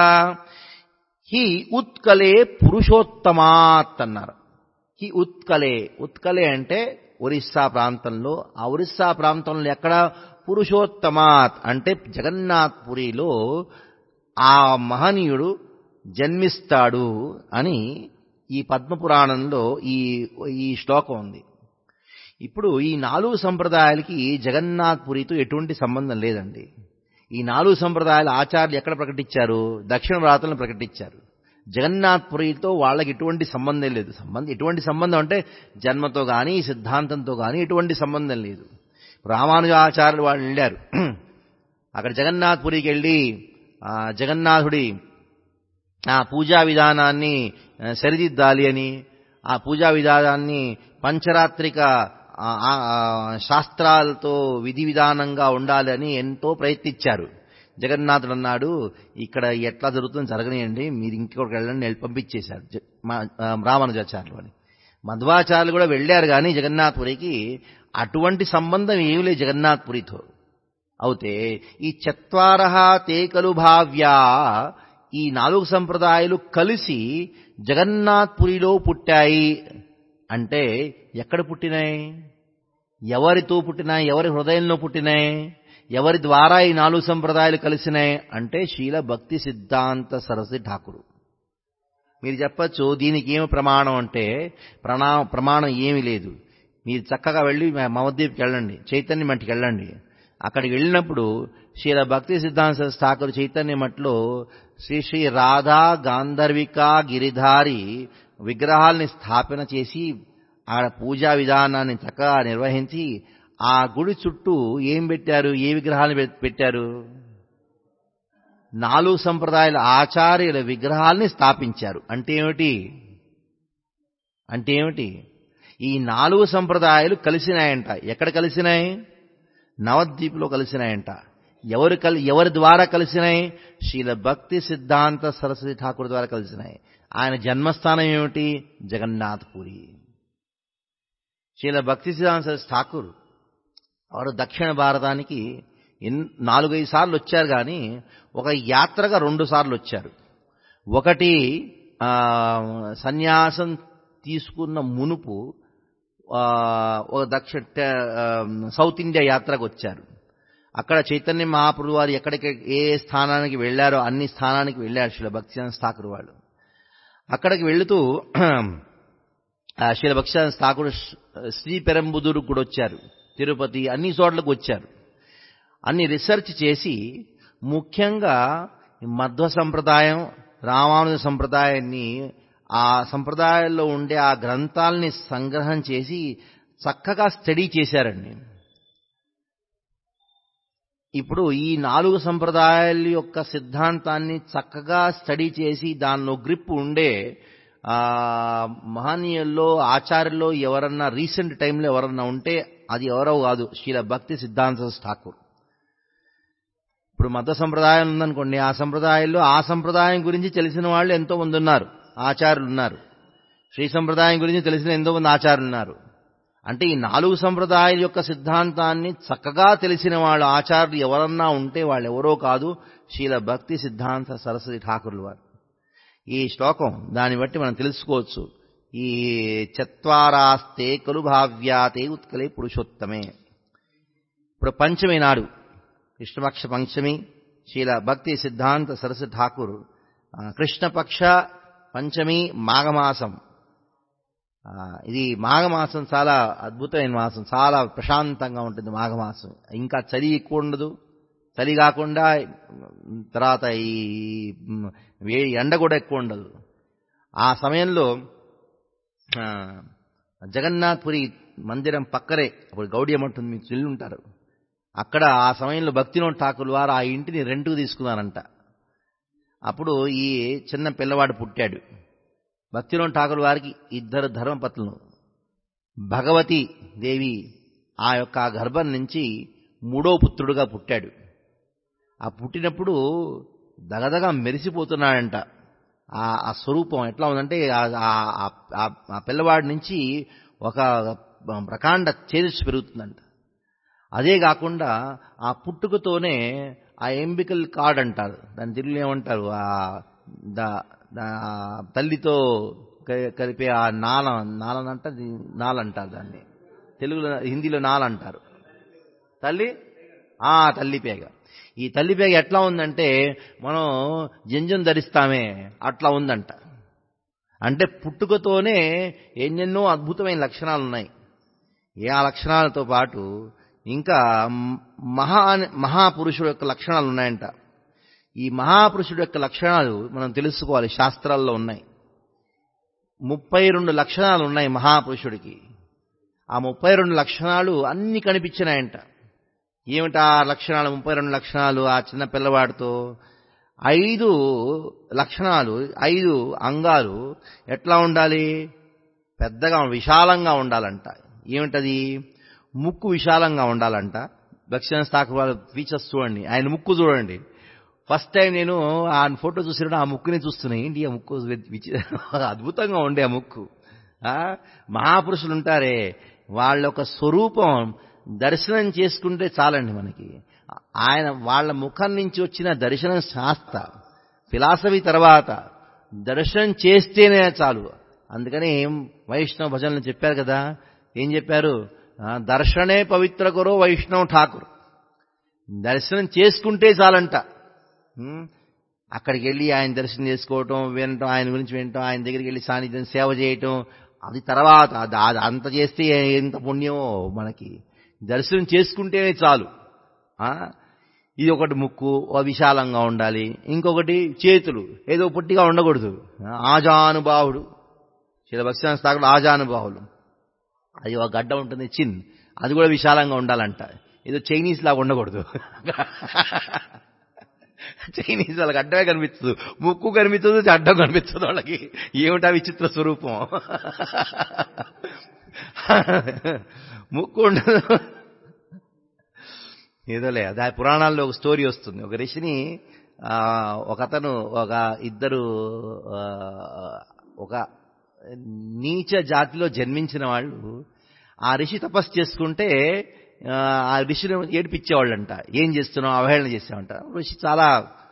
హి ఉత్కలే పురుషోత్తమాత్ అన్నారు హి ఉత్కలే ఉత్కలే అంటే ఒరిస్సా ప్రాంతంలో ఆ ఒరిస్సా ప్రాంతంలో ఎక్కడ పురుషోత్తమాత్ అంటే జగన్నాథ్ పురిలో ఆ మహనీయుడు జన్మిస్తాడు అని ఈ పద్మపురాణంలో ఈ ఈ శ్లోకం ఉంది ఇప్పుడు ఈ నాలుగు సంప్రదాయాలకి జగన్నాథ్ పురితో ఎటువంటి సంబంధం లేదండి ఈ నాలుగు సంప్రదాయాల ఆచార్యులు ఎక్కడ ప్రకటించారు దక్షిణ భారతంలో ప్రకటించారు జగన్నాథ్ పురితో వాళ్ళకి ఎటువంటి సంబంధం లేదు సంబంధం ఎటువంటి సంబంధం అంటే జన్మతో కానీ సిద్ధాంతంతో కానీ ఎటువంటి సంబంధం లేదు రామానుజాచార్యులు వాళ్ళు వెళ్ళారు అక్కడ జగన్నాథ్ పురికి వెళ్ళి ఆ జగన్నాథుడి ఆ పూజా విధానాన్ని ఆ, సరిదిద్దాలి అని ఆ పూజా విధానాన్ని పంచరాత్రిక ఆ, ఆ, ఆ, శాస్త్రాలతో విధి విధానంగా ఉండాలని ఎంతో ప్రయత్నించారు జగన్నాథుడు అన్నాడు ఇక్కడ ఎట్లా జరుగుతుందో జరగనియండి మీరు ఇంకొకటి వెళ్ళండి వెళ్ళి పంపించేశారు జ- మా- ఆ, రామానుజాచార్యులు అని మధ్వాచార్యులు కూడా వెళ్ళారు కానీ జగన్నాథపురికి అటువంటి సంబంధం ఏమీ లేదు జగన్నాథపురితో అవుతే ఈ చత్వార తేకలు భావ్యా ఈ నాలుగు సంప్రదాయాలు కలిసి జగన్నాథ్పురిలో పుట్టాయి అంటే ఎక్కడ పుట్టినాయి ఎవరితో పుట్టినాయి ఎవరి హృదయంలో పుట్టినాయి ఎవరి ద్వారా ఈ నాలుగు సంప్రదాయాలు కలిసినాయి అంటే శీల భక్తి సిద్ధాంత సరస్వతి ఠాకూరు మీరు చెప్పచ్చు దీనికి ఏమి ప్రమాణం అంటే ప్రణా ప్రమాణం ఏమీ లేదు మీరు చక్కగా వెళ్ళి మవద్వీప్కి వెళ్ళండి చైతన్య మట్టికి వెళ్ళండి అక్కడికి వెళ్ళినప్పుడు శ్రీల భక్తి సిద్ధాంత ఠాకూర్ చైతన్య మఠలో శ్రీ శ్రీ రాధా గాంధర్విక గిరిధారి విగ్రహాల్ని స్థాపన చేసి ఆడ పూజా విధానాన్ని చక్కగా నిర్వహించి ఆ గుడి చుట్టూ ఏం పెట్టారు ఏ విగ్రహాలు పెట్టారు నాలుగు సంప్రదాయాల ఆచార్యుల విగ్రహాల్ని స్థాపించారు అంటే ఏమిటి అంటే ఏమిటి ఈ నాలుగు సంప్రదాయాలు కలిసినాయంట ఎక్కడ కలిసినాయి నవద్వీప్లో కలిసినాయంట ఎవరు కలి ఎవరి ద్వారా కలిసినాయి శీల భక్తి సిద్ధాంత సరస్వతి ఠాకూర్ ద్వారా కలిసినాయి ఆయన జన్మస్థానం ఏమిటి జగన్నాథ్పురి శీల భక్తి సిద్ధాంత సరస్వతి ఠాకూర్ వారు దక్షిణ భారతానికి ఎన్ నాలుగైదు సార్లు వచ్చారు కానీ ఒక యాత్రగా రెండు సార్లు వచ్చారు ఒకటి ఆ, సన్యాసం తీసుకున్న మునుపు ఆ, ఒక దక్షిణ సౌత్ ఇండియా యాత్రకు వచ్చారు అక్కడ చైతన్య మహాప్రభు వారు ఎక్కడికి ఏ స్థానానికి వెళ్ళారో అన్ని స్థానానికి వెళ్ళారు శిల భక్తి ఠాకూర్ వాళ్ళు అక్కడికి వెళుతూ ఆ శిల భక్తి ఠాకూర్ శ్రీ పెరంబుదూరు కూడా వచ్చారు తిరుపతి అన్ని చోట్లకు వచ్చారు అన్ని రీసెర్చ్ చేసి ముఖ్యంగా మధ్వ సంప్రదాయం రామానుజ సంప్రదాయాన్ని ఆ సంప్రదాయాల్లో ఉండే ఆ గ్రంథాలని సంగ్రహం చేసి చక్కగా స్టడీ చేశారండి ఇప్పుడు ఈ నాలుగు సంప్రదాయాల యొక్క సిద్ధాంతాన్ని చక్కగా స్టడీ చేసి దానిలో గ్రిప్ ఉండే ఆ మహనీయుల్లో ఆచార్యుల్లో ఎవరన్నా రీసెంట్ టైంలో ఎవరన్నా ఉంటే అది ఎవరో కాదు శ్రీల భక్తి సిద్ధాంత ఠాకూర్ ఇప్పుడు మత సంప్రదాయం ఉందనుకోండి ఆ సంప్రదాయంలో ఆ సంప్రదాయం గురించి తెలిసిన వాళ్ళు ఎంతో మంది ఉన్నారు ఆచార్యులు ఉన్నారు శ్రీ సంప్రదాయం గురించి తెలిసిన ఎంతో మంది ఆచార్యులు ఉన్నారు అంటే ఈ నాలుగు సంప్రదాయాల యొక్క సిద్ధాంతాన్ని చక్కగా తెలిసిన వాళ్ళు ఆచార్యులు ఎవరన్నా ఉంటే వాళ్ళు ఎవరో కాదు శీల భక్తి సిద్ధాంత సరస్వతి ఠాకూర్లు వారు ఈ శ్లోకం దాన్ని బట్టి మనం తెలుసుకోవచ్చు ఈ చత్వారాస్తే కలు భావ్యాతే ఉత్కలే పురుషోత్తమే ఇప్పుడు పంచమి నాడు కృష్ణపక్ష పంచమి శీల భక్తి సిద్ధాంత సరస్వతి ఠాకూర్ కృష్ణపక్ష పంచమి మాఘమాసం ఇది మాఘమాసం చాలా అద్భుతమైన మాసం చాలా ప్రశాంతంగా ఉంటుంది మాఘమాసం ఇంకా చలి ఎక్కువ ఉండదు చలి కాకుండా తర్వాత ఈ ఎండ కూడా ఎక్కువ ఉండదు ఆ సమయంలో జగన్నాథ్పురి మందిరం పక్కరే అప్పుడు గౌడియం ఉంటుంది మీకు చెల్లుంటారు అక్కడ ఆ సమయంలో భక్తినోట్ ఠాకూర్ వారు ఆ ఇంటిని రెంట్కు తీసుకున్నారంట అప్పుడు ఈ చిన్న పిల్లవాడు పుట్టాడు భక్తిలోని ఠాకూర్ వారికి ఇద్దరు ధర్మపత్నులు భగవతి దేవి ఆ యొక్క గర్భం నుంచి మూడో పుత్రుడుగా పుట్టాడు ఆ పుట్టినప్పుడు దగదగ మెరిసిపోతున్నాడంట ఆ స్వరూపం ఎట్లా ఉందంటే ఆ పిల్లవాడి నుంచి ఒక ప్రకాండ చేసి పెరుగుతుందంట అదే కాకుండా ఆ పుట్టుకతోనే ఆ ఎంబికల్ కార్డ్ అంటారు దాని తెలుగులో ఏమంటారు తల్లితో కలిపే ఆ నాల నాలనంట నాలంటారు దాన్ని తెలుగులో హిందీలో నాలంటారు తల్లి ఆ తల్లిపేగ ఈ తల్లిపేగ ఎట్లా ఉందంటే మనం జంజం ధరిస్తామే అట్లా ఉందంట అంటే పుట్టుకతోనే ఎన్నెన్నో అద్భుతమైన లక్షణాలు ఉన్నాయి ఏ ఆ లక్షణాలతో పాటు ఇంకా మహా మహాపురుషుడు యొక్క లక్షణాలు ఉన్నాయంట ఈ మహాపురుషుడు యొక్క లక్షణాలు మనం తెలుసుకోవాలి శాస్త్రాల్లో ఉన్నాయి ముప్పై రెండు లక్షణాలు ఉన్నాయి మహాపురుషుడికి ఆ ముప్పై రెండు లక్షణాలు అన్ని కనిపించినాయంట ఏమిటా లక్షణాలు ముప్పై రెండు లక్షణాలు ఆ చిన్న పిల్లవాడితో ఐదు లక్షణాలు ఐదు అంగాలు ఎట్లా ఉండాలి పెద్దగా విశాలంగా ఉండాలంట ఏమిటది ముక్కు విశాలంగా ఉండాలంట దక్షిణ స్థాకు వాళ్ళ ఫీచర్స్ చూడండి ఆయన ముక్కు చూడండి ఫస్ట్ టైం నేను ఆ ఫోటో చూసినప్పుడు ఆ ముక్కుని చూస్తున్నా ఏంటి ఆ ముక్కు అద్భుతంగా ఉండే ఆ ముక్కు మహాపురుషులు ఉంటారే వాళ్ళ యొక్క స్వరూపం దర్శనం చేసుకుంటే చాలండి మనకి ఆయన వాళ్ళ ముఖం నుంచి వచ్చిన దర్శనం శాస్త్ర ఫిలాసఫీ తర్వాత దర్శనం చేస్తేనే చాలు అందుకని వైష్ణవ భజనలు చెప్పారు కదా ఏం చెప్పారు దర్శనే పవిత్ర కొరో వైష్ణవ్ ఠాకూర్ దర్శనం చేసుకుంటే చాలంట అక్కడికి వెళ్ళి ఆయన దర్శనం చేసుకోవటం వినటం ఆయన గురించి వినటం ఆయన దగ్గరికి వెళ్ళి సాన్నిధ్యం సేవ చేయటం అది తర్వాత అది అంత చేస్తే ఎంత పుణ్యమో మనకి దర్శనం చేసుకుంటేనే చాలు ఇది ఒకటి ముక్కు విశాలంగా ఉండాలి ఇంకొకటి చేతులు ఏదో పొట్టిగా ఉండకూడదు ఆజానుబాహుడు చిల భక్ష్యాన స్థాకులు ఆజానుబాహులు అది ఒక గడ్డ ఉంటుంది చిన్ అది కూడా విశాలంగా ఉండాలంట ఏదో చైనీస్ లాగా ఉండకూడదు చైనీస్ వాళ్ళకి అడ్డమే కనిపిస్తుంది ముక్కు కనిపించదు అడ్డం కనిపించదు వాళ్ళకి ఏమిటా విచిత్ర స్వరూపం ముక్కు ఉండదు ఏదోలే అది ఆ పురాణాల్లో ఒక స్టోరీ వస్తుంది ఒక ఋషిని ఒక అతను ఒక ఇద్దరు ఒక నీచ జాతిలో జన్మించిన వాళ్ళు ఆ ఋషి తపస్సు చేసుకుంటే ఆ ఋషిని ఏడిపించేవాళ్ళంట ఏం చేస్తున్నావు అవహేళన చేసామంట ఋషి చాలా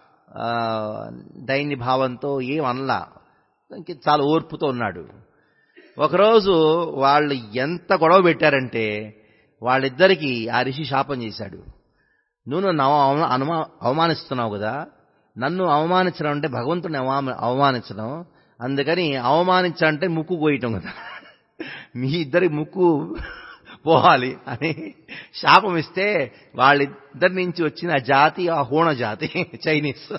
దైన్య భావంతో ఏం అనలా చాలా ఓర్పుతో ఉన్నాడు ఒకరోజు వాళ్ళు ఎంత గొడవ పెట్టారంటే వాళ్ళిద్దరికీ ఆ ఋషి శాపం చేశాడు నువ్వు నన్ను అనుమా అవమానిస్తున్నావు కదా నన్ను అవమానించడం అంటే భగవంతుని అవమానించడం అందుకని అవమానించాలంటే ముక్కు కోయటం కదా మీ ఇద్దరి ముక్కు పోవాలి అని శాపం ఇస్తే వాళ్ళిద్దరి నుంచి వచ్చిన జాతి ఆ హోణ జాతి చైనీస్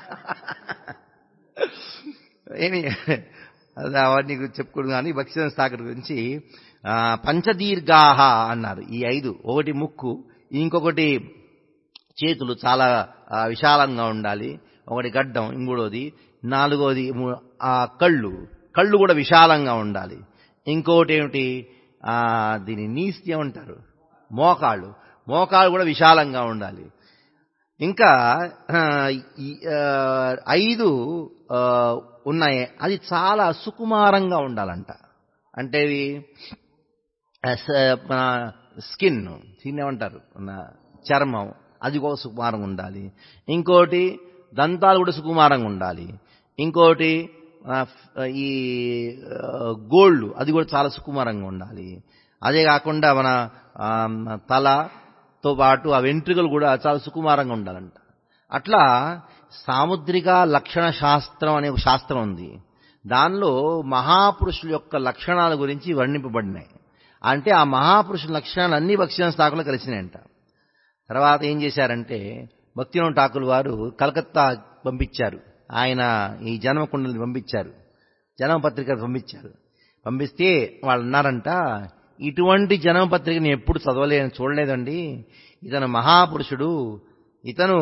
ఏమి అది అవన్నీ చెప్పుకోడు కానీ భక్ష్యం సాగర్ గురించి పంచదీర్ఘాహ అన్నారు ఈ ఐదు ఒకటి ముక్కు ఇంకొకటి చేతులు చాలా ఆ, విశాలంగా ఉండాలి ఒకటి గడ్డం ఇంకోటి నాలుగోది ము- ఆ కళ్ళు కళ్ళు కూడా విశాలంగా ఉండాలి ఇంకోటి ఏమిటి ఆ, దీని నీస్ ఏమంటారు మోకాళ్ళు మోకాళ్ళు కూడా విశాలంగా ఉండాలి ఇంకా ఆ, ఈ, ఆ, ఐదు ఆ, ఉన్నాయి అది చాలా సుకుమారంగా ఉండాలంట అంటే ఇవి ఆ, స- మన స్కిన్ స్కిన్ ఏమంటారు మన చర్మం అది కూడా సుకుమారంగా ఉండాలి ఇంకోటి దంతాలు కూడా సుకుమారంగా ఉండాలి ఇంకోటి ఆ, ఫ్- ఈ గోల్డ్ అది కూడా చాలా సుకుమారంగా ఉండాలి అదే కాకుండా మన ఆ, తలతో పాటు ఆ వెంట్రుకలు కూడా చాలా సుకుమారంగా ఉండాలంట అట్లా సాముద్రిక లక్షణ శాస్త్రం అనే ఒక శాస్త్రం ఉంది దానిలో మహాపురుషుల యొక్క లక్షణాల గురించి వర్ణింపబడినాయి అంటే ఆ మహాపురుషుల లక్షణాలు అన్ని భక్ష్యం స్థాకులు కలిసినాయంట తర్వాత ఏం చేశారంటే భక్తినం ఠాకులు వారు కలకత్తా పంపించారు ఆయన ఈ జన్మకుండలిని పంపించారు జన్మ పత్రిక పంపించారు పంపిస్తే వాళ్ళు అన్నారంట ఇటువంటి జన్మ పత్రికని ఎప్పుడు చదవలేని చూడలేదండి ఇతను మహాపురుషుడు ఇతను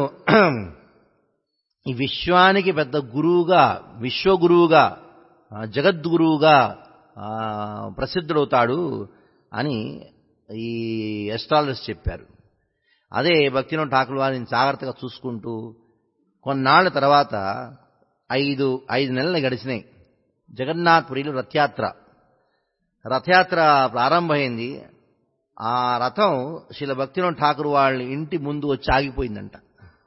ఈ విశ్వానికి పెద్ద గురువుగా విశ్వగురువుగా ఆ, జగద్గురువుగా ఆ, ప్రసిద్ధుడవుతాడు అని ఈ ఎస్ట్రాలజిస్ట్ చెప్పారు అదే భక్తిలో ఠాకులు వారిని జాగ్రత్తగా చూసుకుంటూ కొన్నాళ్ల తర్వాత ఐదు ఐదు నెలలు గడిచినాయి జగన్నాథ్పురిలో రథయాత్ర రథయాత్ర ప్రారంభమైంది ఆ రథం శిల భక్తిలో ఠాకూర్ వాళ్ళ ఇంటి ముందు వచ్చి ఆగిపోయిందంట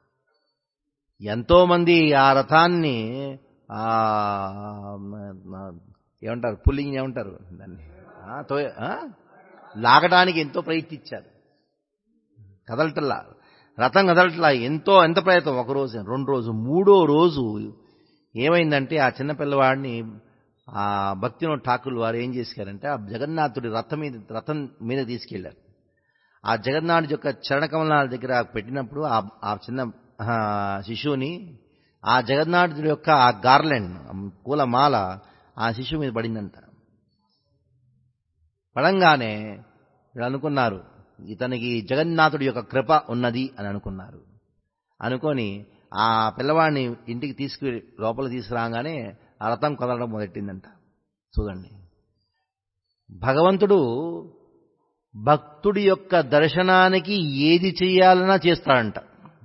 ఎంతో మంది ఆ రథాన్ని ఆ మ- ఏమంటారు పుల్లింగ్ ఏమంటారు దాన్ని ఆ, తో- ఆ? లాగడానికి ఎంతో ప్రయత్నించారు కదలటల్లా రథం కదలట్లా ఎంతో ఎంత ప్రయత్నం ఒక రోజు రెండు రోజు మూడో రోజు ఏమైందంటే ఆ చిన్న పిల్లవాడిని ఆ భక్తినో ఠాకూర్ వారు ఏం చేశారంటే ఆ జగన్నాథుడి రథం మీద రథం మీద తీసుకెళ్లారు ఆ జగన్నాథుడి యొక్క చరణకమలాల దగ్గర పెట్టినప్పుడు ఆ ఆ చిన్న ఆ, శిశువుని ఆ జగన్నాథుడి యొక్క ఆ గార్లెండ్ పూల మాల ఆ శిశువు మీద పడిందంట పడంగానే వీళ్ళు అనుకున్నారు ఇతనికి జగన్నాథుడి యొక్క కృప ఉన్నది అని అనుకున్నారు అనుకొని ఆ పిల్లవాడిని ఇంటికి తీసుకు లోపల తీసుకురాగానే ఆ రథం కదలడం మొదలెట్టిందంట చూడండి భగవంతుడు భక్తుడి యొక్క దర్శనానికి ఏది చేయాలన్నా చేస్తాడంట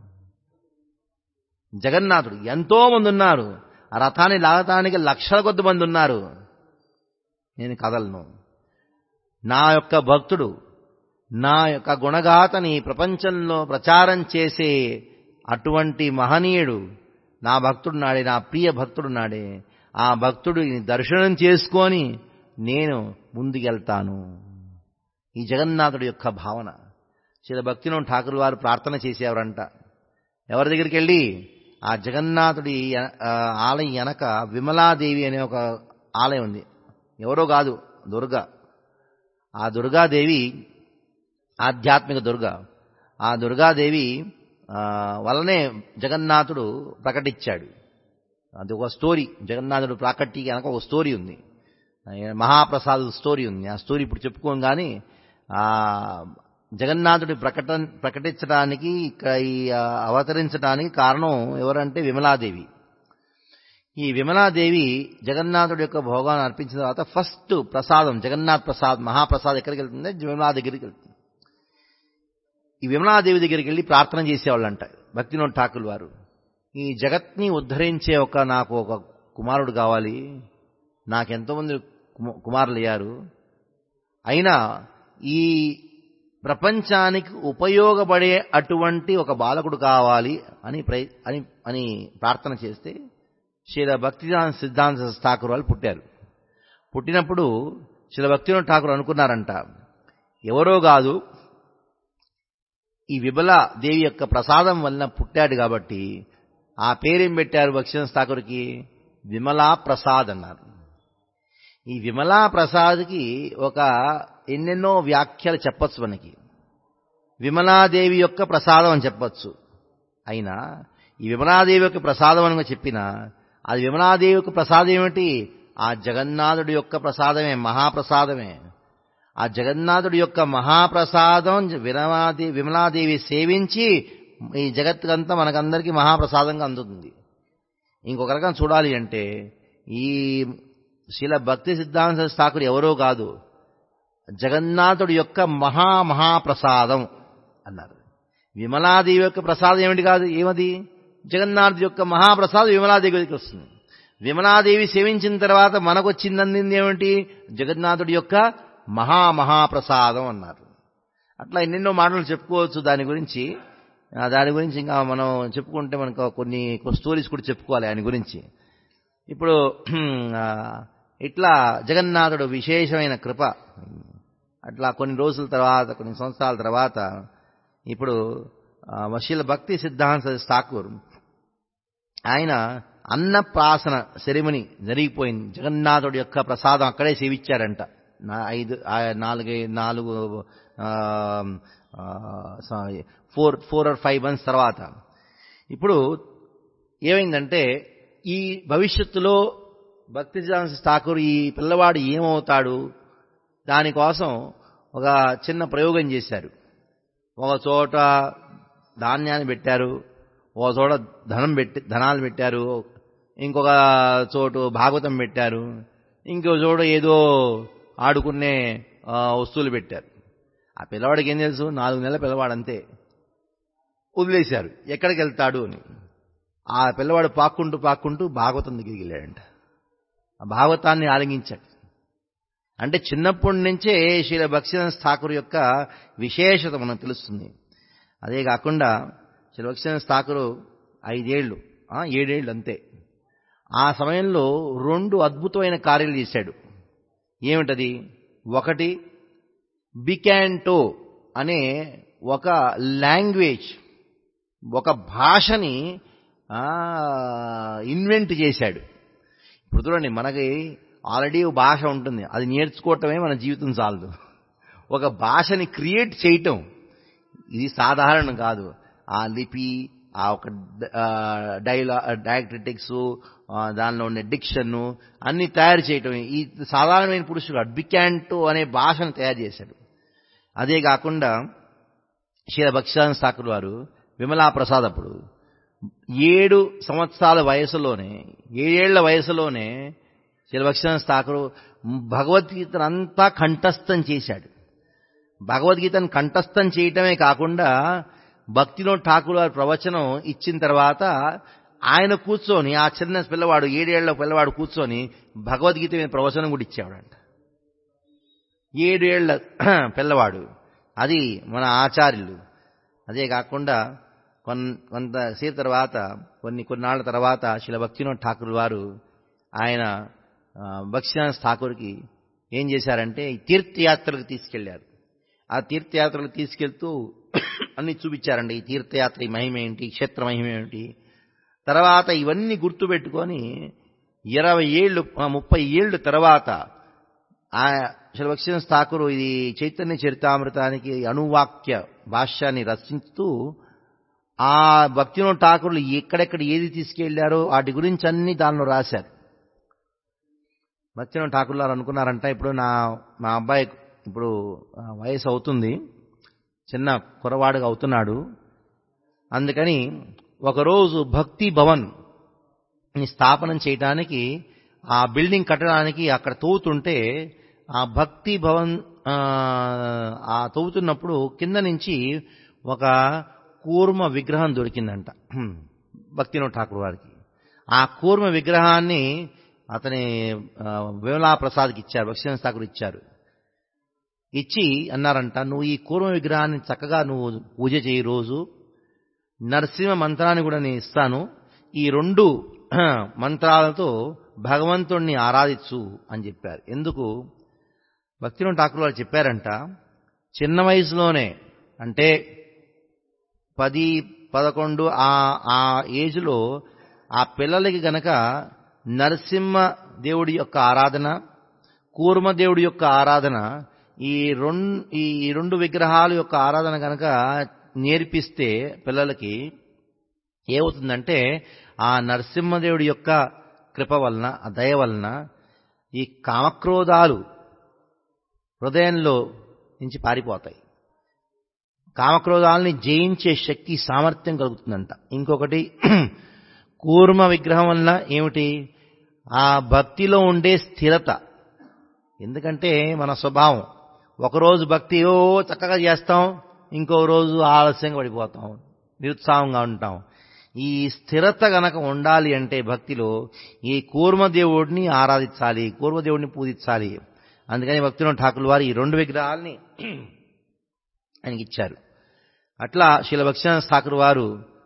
జగన్నాథుడు ఎంతో మంది ఉన్నారు ఆ రథాన్ని లాగటానికి లక్షల కొద్ది మంది ఉన్నారు నేను కదలను నా యొక్క భక్తుడు నా యొక్క గుణగాతని ప్రపంచంలో ప్రచారం చేసే అటువంటి మహనీయుడు నా భక్తుడు నాడే నా ప్రియ భక్తుడు నాడే ఆ భక్తుడిని దర్శనం చేసుకొని నేను ముందుకెళ్తాను ఈ జగన్నాథుడి యొక్క భావన చిల భక్తిలో ఠాకూర్ వారు ప్రార్థన చేసేవారంట ఎవరి దగ్గరికి వెళ్ళి ఆ జగన్నాథుడి ఎ- ఆ, ఆలయం వెనక విమలాదేవి అనే ఒక ఆలయం ఉంది ఎవరో కాదు దుర్గా ఆ దుర్గాదేవి ఆధ్యాత్మిక దుర్గ ఆ దుర్గాదేవి ఆ, వల్లనే జగన్నాథుడు ప్రకటించాడు అది ఒక స్టోరీ జగన్నాథుడు ప్రాకట్టి కనుక ఒక స్టోరీ ఉంది మహాప్రసాద్ స్టోరీ ఉంది ఆ స్టోరీ ఇప్పుడు చెప్పుకోం కానీ ఆ జగన్నాథుడి ప్రకటన ప్రకటించడానికి ఇక్కడ ఈ ఆ, అవతరించడానికి కారణం ఎవరంటే విమలాదేవి ఈ విమలాదేవి జగన్నాథుడి యొక్క భోగాన్ని అర్పించిన తర్వాత ఫస్ట్ ప్రసాదం జగన్నాథ్ ప్రసాద్ మహాప్రసాద్ ఎక్కడికి వెళ్తుంది విమలా దగ్గరికి వెళ్తుంది ఈ విమలాదేవి దగ్గరికి వెళ్ళి ప్రార్థన చేసేవాళ్ళంట భక్తినోడ్ ఠాకుల్ వారు ఈ జగత్ని ఉద్ధరించే ఒక నాకు ఒక కుమారుడు కావాలి నాకెంతోమంది కుమ- కుమారులు అయ్యారు అయినా ఈ ప్రపంచానికి ఉపయోగపడే అటువంటి ఒక బాలకుడు కావాలి అని ప్రయ అని అని ప్రార్థన చేస్తే శ్రీల భక్తిదాన్ సిద్ధాంత ఠాకూర్ వాళ్ళు పుట్టారు పుట్టినప్పుడు శ్రీల భక్తినాథ్ ఠాకూర్ అనుకున్నారంట ఎవరో కాదు ఈ విబల దేవి యొక్క ప్రసాదం వలన పుట్టాడు కాబట్టి ఆ పేరేం పెట్టారు భక్తినాథ్ ఠాకూర్కి విమలా ప్రసాద్ అన్నారు ఈ విమలా ప్రసాద్కి ఒక ఎన్నెన్నో వ్యాఖ్యలు చెప్పొచ్చు మనకి విమలాదేవి యొక్క ప్రసాదం అని చెప్పొచ్చు అయినా ఈ విమలాదేవి యొక్క ప్రసాదం అని చెప్పిన అది విమలాదేవి యొక్క ప్రసాదం ఏమిటి ఆ జగన్నాథుడి యొక్క ప్రసాదమే మహాప్రసాదమే ఆ జగన్నాథుడి యొక్క మహాప్రసాదం విమలాదేవి విమలాదేవి సేవించి ఈ జగత్తుకంతా మనకందరికీ మహాప్రసాదంగా అందుతుంది ఇంకొక రకం చూడాలి అంటే ఈ శిల భక్తి సిద్ధాంత ఠాకూర్ ఎవరో కాదు జగన్నాథుడి యొక్క మహా మహాప్రసాదం అన్నారు విమలాదేవి యొక్క ప్రసాదం ఏమిటి కాదు ఏమది జగన్నాథుడి యొక్క మహాప్రసాదం విమలాదేవి దగ్గరికి వస్తుంది విమలాదేవి సేవించిన తర్వాత మనకు వచ్చిందంది ఏమిటి జగన్నాథుడి యొక్క మహా మహాప్రసాదం అన్నారు అట్లా ఎన్నెన్నో మాటలు చెప్పుకోవచ్చు దాని గురించి ఆ, దాని గురించి ఇంకా మనం చెప్పుకుంటే మనకు కొన్ని స్టోరీస్ కూడా చెప్పుకోవాలి ఆయన గురించి ఇప్పుడు ఆ, ఇట్లా జగన్నాథుడు విశేషమైన కృప అట్లా కొన్ని రోజుల తర్వాత కొన్ని సంవత్సరాల తర్వాత ఇప్పుడు ఆ, వశీల భక్తి సిద్ధాంత ఠాకూర్ ఆయన అన్నప్రాసన సెరిమనీ జరిగిపోయింది జగన్నాథుడి యొక్క ప్రసాదం అక్కడే సేవించారంట నా- ఐదు ఆ నాలుగు నాలుగు ఆ, ఆ, sorry, four four or five months తర్వాత ఇప్పుడు ఏమైందంటే ఈ భవిష్యత్తులో భక్తి సిద్ధాంత ఠాకూర్ ఈ పిల్లవాడు ఏమవుతాడు దానికోసం ఒక చిన్న ప్రయోగం చేశారు ఒక చోట ధాన్యాన్ని పెట్టారు ఒక చోట ధనం పెట్టి ధనాలు పెట్టారు ఇంకొక చోటు భాగవతం పెట్టారు ఇంకో చోట ఏదో ఆడుకునే ఆ, వస్తువులు పెట్టారు ఆ పిల్లవాడికి ఏం తెలుసు నాలుగు నెలల పిల్లవాడు అంతే వదిలేశారు ఎక్కడికి వెళ్తాడు అని ఆ పిల్లవాడు పాక్కుంటూ పాక్కుంటూ భాగవతం దగ్గరికి వెళ్ళాడంట ఆ భాగవతాన్ని ఆలింగించాడు అంటే చిన్నప్పటి నుంచే శ్రీల భక్తినాథ్ ఠాకూర్ యొక్క విశేషత మనకు తెలుస్తుంది అదే కాకుండా శ్రీ భక్తినాథ్ ఠాకూర్ ఐదేళ్లు ఆ, ఏడేళ్లు అంతే ఆ సమయంలో రెండు అద్భుతమైన కార్యాలు చేశాడు ఏమిటది ఒకటి బికాంటో అనే ఒక లాంగ్వేజ్ ఒక భాషని ఇన్వెంట్ చేశాడు ఇప్పుడు చూడండి మనకి ఆల్రెడీ ఒక భాష ఉంటుంది అది నేర్చుకోవటమే మన జీవితం చాలదు ఒక భాషని క్రియేట్ చేయటం ఇది సాధారణం కాదు ఆ లిపి ఆ ఒక డైలా డయాక్రిటిక్స్ దానిలో ఉండే డిక్షన్ అన్ని తయారు చేయటం ఈ సాధారణమైన పురుషుడు అడ్బిక్యాంటో అనే భాషను తయారు చేశాడు అదే కాకుండా శ్రీ భక్ష్యాన్ ఠాకూర్ వారు విమలా ప్రసాద్ అప్పుడు ఏడు సంవత్సరాల వయసులోనే ఏడేళ్ల వయసులోనే శ్రీ భక్ష్యాన్ ఠాకూర్ భగవద్గీతను అంతా కంఠస్థం చేశాడు భగవద్గీతను కంఠస్థం చేయటమే కాకుండా భక్తిలో ఠాకూర్ వారి ప్రవచనం ఇచ్చిన తర్వాత ఆయన కూర్చొని ఆ చిన్న పిల్లవాడు ఏడేళ్ల పిల్లవాడు కూర్చొని భగవద్గీత మీద ప్రవచనం కూడా ఇచ్చేవాడంట ఏడేళ్ల పిల్లవాడు అది మన ఆచార్యులు అదే కాకుండా కొన్ కొంతసేపు తర్వాత కొన్ని కొన్నాళ్ల తర్వాత శిల భక్తినాథ్ ఠాకూర్ వారు ఆయన ఆ, భక్తినాథ్ ఠాకూర్కి ఏం చేశారంటే ఈ తీర్థయాత్రలకు తీసుకెళ్లారు ఆ తీర్థయాత్రలకు తీసుకెళ్తూ అన్ని చూపించారండి ఈ తీర్థయాత్ర ఈ మహిమ ఏంటి ఈ క్షేత్ర మహిమ ఏమిటి తర్వాత ఇవన్నీ గుర్తుపెట్టుకొని ఇరవై ఏళ్ళు ఆ, ముప్పై ఏళ్ళు తర్వాత ఆ శ్రీలక్ష్మణ ఠాకూర్ ఇది చైతన్య చరితామృతానికి అణువాక్య భాష్యాన్ని రచిస్తూ ఆ భక్తినో ఠాకూర్లు ఎక్కడెక్కడ ఏది తీసుకెళ్లారో వాటి గురించి అన్ని దానిలో రాశారు భక్తినో ఠాకూర్ గారు అనుకున్నారంట ఇప్పుడు నా మా అబ్బాయి ఇప్పుడు ఆ, వయసు అవుతుంది చిన్న కురవాడుగా అవుతున్నాడు అందుకని ఒకరోజు భక్తి భవన్ ని స్థాపనం చేయడానికి ఆ బిల్డింగ్ కట్టడానికి అక్కడ తవ్వుతుంటే ఆ భక్తి భవన్ ఆ, ఆ తవ్వుతున్నప్పుడు కింద నుంచి ఒక కూర్మ విగ్రహం దొరికిందంట భక్తినో ఠాకూర్ వారికి ఆ కూర్మ విగ్రహాన్ని అతని ఆ, విమలా ప్రసాద్కి ఇచ్చారు భక్తినాథ్ ఠాకూర్ ఇచ్చారు ఇచ్చి అన్నారంట నువ్వు ఈ కూర్మ విగ్రహాన్ని చక్కగా నువ్వు పూజ చేయి రోజు నరసింహ మంత్రాన్ని కూడా నేను ఇస్తాను ఈ రెండు మంత్రాలతో భగవంతుణ్ణి ఆరాధించు అని చెప్పారు ఎందుకు భక్తిలో ఠాకూర్ వారు చెప్పారంట చిన్న వయసులోనే అంటే పది పదకొండు ఆ ఆ ఏజ్లో ఆ పిల్లలకి గనక నరసింహ దేవుడి యొక్క ఆరాధన కూర్మ దేవుడి యొక్క ఆరాధన ఈ రెండు ఈ రెండు విగ్రహాల యొక్క ఆరాధన గనక నేర్పిస్తే పిల్లలకి ఏమవుతుందంటే ఆ నరసింహదేవుడి యొక్క కృప వలన ఆ దయ వలన ఈ కామక్రోధాలు హృదయంలో నుంచి పారిపోతాయి కామక్రోధాలని జయించే శక్తి సామర్థ్యం కలుగుతుందంట ఇంకొకటి కూర్మ విగ్రహం వల్ల ఏమిటి ఆ భక్తిలో ఉండే స్థిరత ఎందుకంటే మన స్వభావం ఒకరోజు భక్తి ఓ చక్కగా చేస్తాం ఇంకో రోజు ఆలస్యంగా పడిపోతాం నిరుత్సాహంగా ఉంటాం ఈ స్థిరత గనక ఉండాలి అంటే భక్తిలో ఈ కూర్మదేవుడిని ఆరాధించాలి కూర్మదేవుడిని పూజించాలి అందుకని భక్తిలో ఠాకులు వారు ఈ రెండు విగ్రహాలని ఆయనకి ఇచ్చారు అట్లా శిల భక్ష్యాన ఠాకూర్ వారు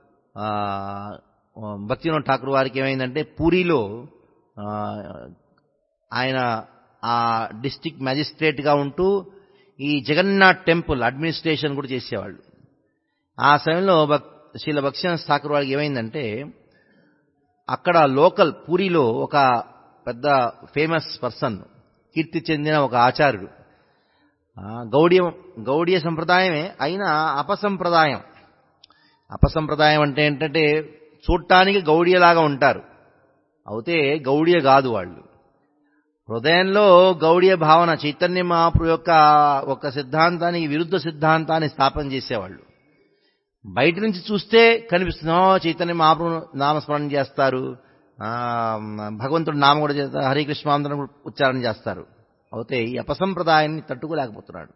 భక్తివినోద్ ఠాకూర్ వారికి ఏమైందంటే పూరిలో ఆయన ఆ డిస్టిక్ మ్యాజిస్ట్రేట్గా ఉంటూ ఈ జగన్నాథ్ టెంపుల్ అడ్మినిస్ట్రేషన్ కూడా చేసేవాళ్ళు ఆ సమయంలో భక్ శీల భక్ష్యాన ఠాకూర్ వారికి ఏమైందంటే అక్కడ లోకల్ పూరిలో ఒక పెద్ద ఫేమస్ పర్సన్ కీర్తి చెందిన ఒక ఆచార్యుడు గౌడీయ గౌడీయ సంప్రదాయమే అయినా అపసంప్రదాయం అపసంప్రదాయం అంటే ఏంటంటే చూడటానికి గౌడీయలాగా ఉంటారు అయితే గౌడీయ కాదు వాళ్ళు హృదయంలో గౌడీయ భావన చైతన్య మహాప్రభు యొక్క ఒక సిద్ధాంతానికి విరుద్ధ సిద్ధాంతాన్ని స్థాపన చేసేవాళ్ళు బయట నుంచి చూస్తే కనిపిస్తుందో చైతన్య మహాప్రభు నామస్మరణ చేస్తారు భగవంతుడు నామ కూడా చేస్తారు హరికృష్ణాంధ్రం ఉచ్చారణ చేస్తారు అయితే ఈ అపసంప్రదాయాన్ని తట్టుకోలేకపోతున్నాడు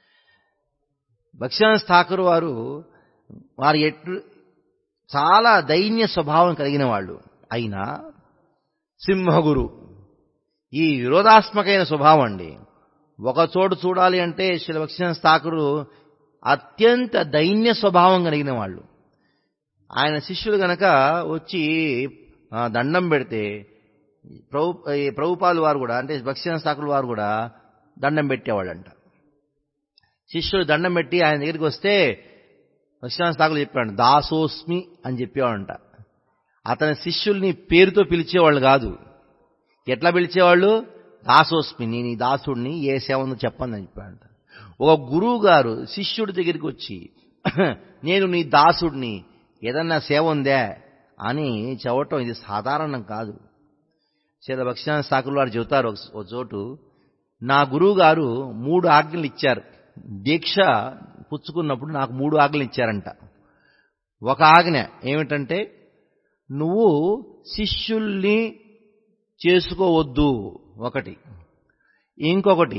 భక్ష్యాన ఠాకూర్ వారు వారి ఎట్లు చాలా దైన్య స్వభావం కలిగిన వాళ్ళు అయినా సింహగురు ఈ విరోధాత్మకమైన స్వభావం అండి ఒక చోటు చూడాలి అంటే శ్రీ భక్ష్యాన ఠాకూరు అత్యంత దైన్య స్వభావం కలిగిన వాళ్ళు ఆయన శిష్యులు గనక వచ్చి దండం పెడితే ప్రభు ప్రభుపాలు వారు కూడా అంటే భక్ష్యాన ఠాకూర్ వారు కూడా దండం పెట్టేవాళ్ళంట శిష్యులు దండం పెట్టి ఆయన దగ్గరికి వస్తే భక్ష్యాన ఠాకూర్ చెప్పాడు దాసోస్మి అని చెప్పేవాడంట అతని శిష్యుల్ని పేరుతో పిలిచేవాళ్ళు కాదు ఎట్లా పిలిచేవాళ్ళు దాసోస్మి నేను ఈ దాసుడిని ఏ సేవ ఉందో చెప్పండి అని చెప్పాడంట ఒక గురువు గారు శిష్యుడి దగ్గరికి వచ్చి నేను నీ దాసుడిని ఏదన్నా సేవ ఉందే అని చెప్పటం ఇది సాధారణం కాదు చేత భక్ష్యాన ఠాకూర్ వారు చెబుతారు ఒక చోటు నా గురువు గారు మూడు ఆజ్ఞలు ఇచ్చారు దీక్ష పుచ్చుకున్నప్పుడు నాకు మూడు ఆజ్ఞలు ఇచ్చారంట ఒక ఆజ్ఞ ఏమిటంటే నువ్వు శిష్యుల్ని చేసుకోవద్దు ఒకటి ఇంకొకటి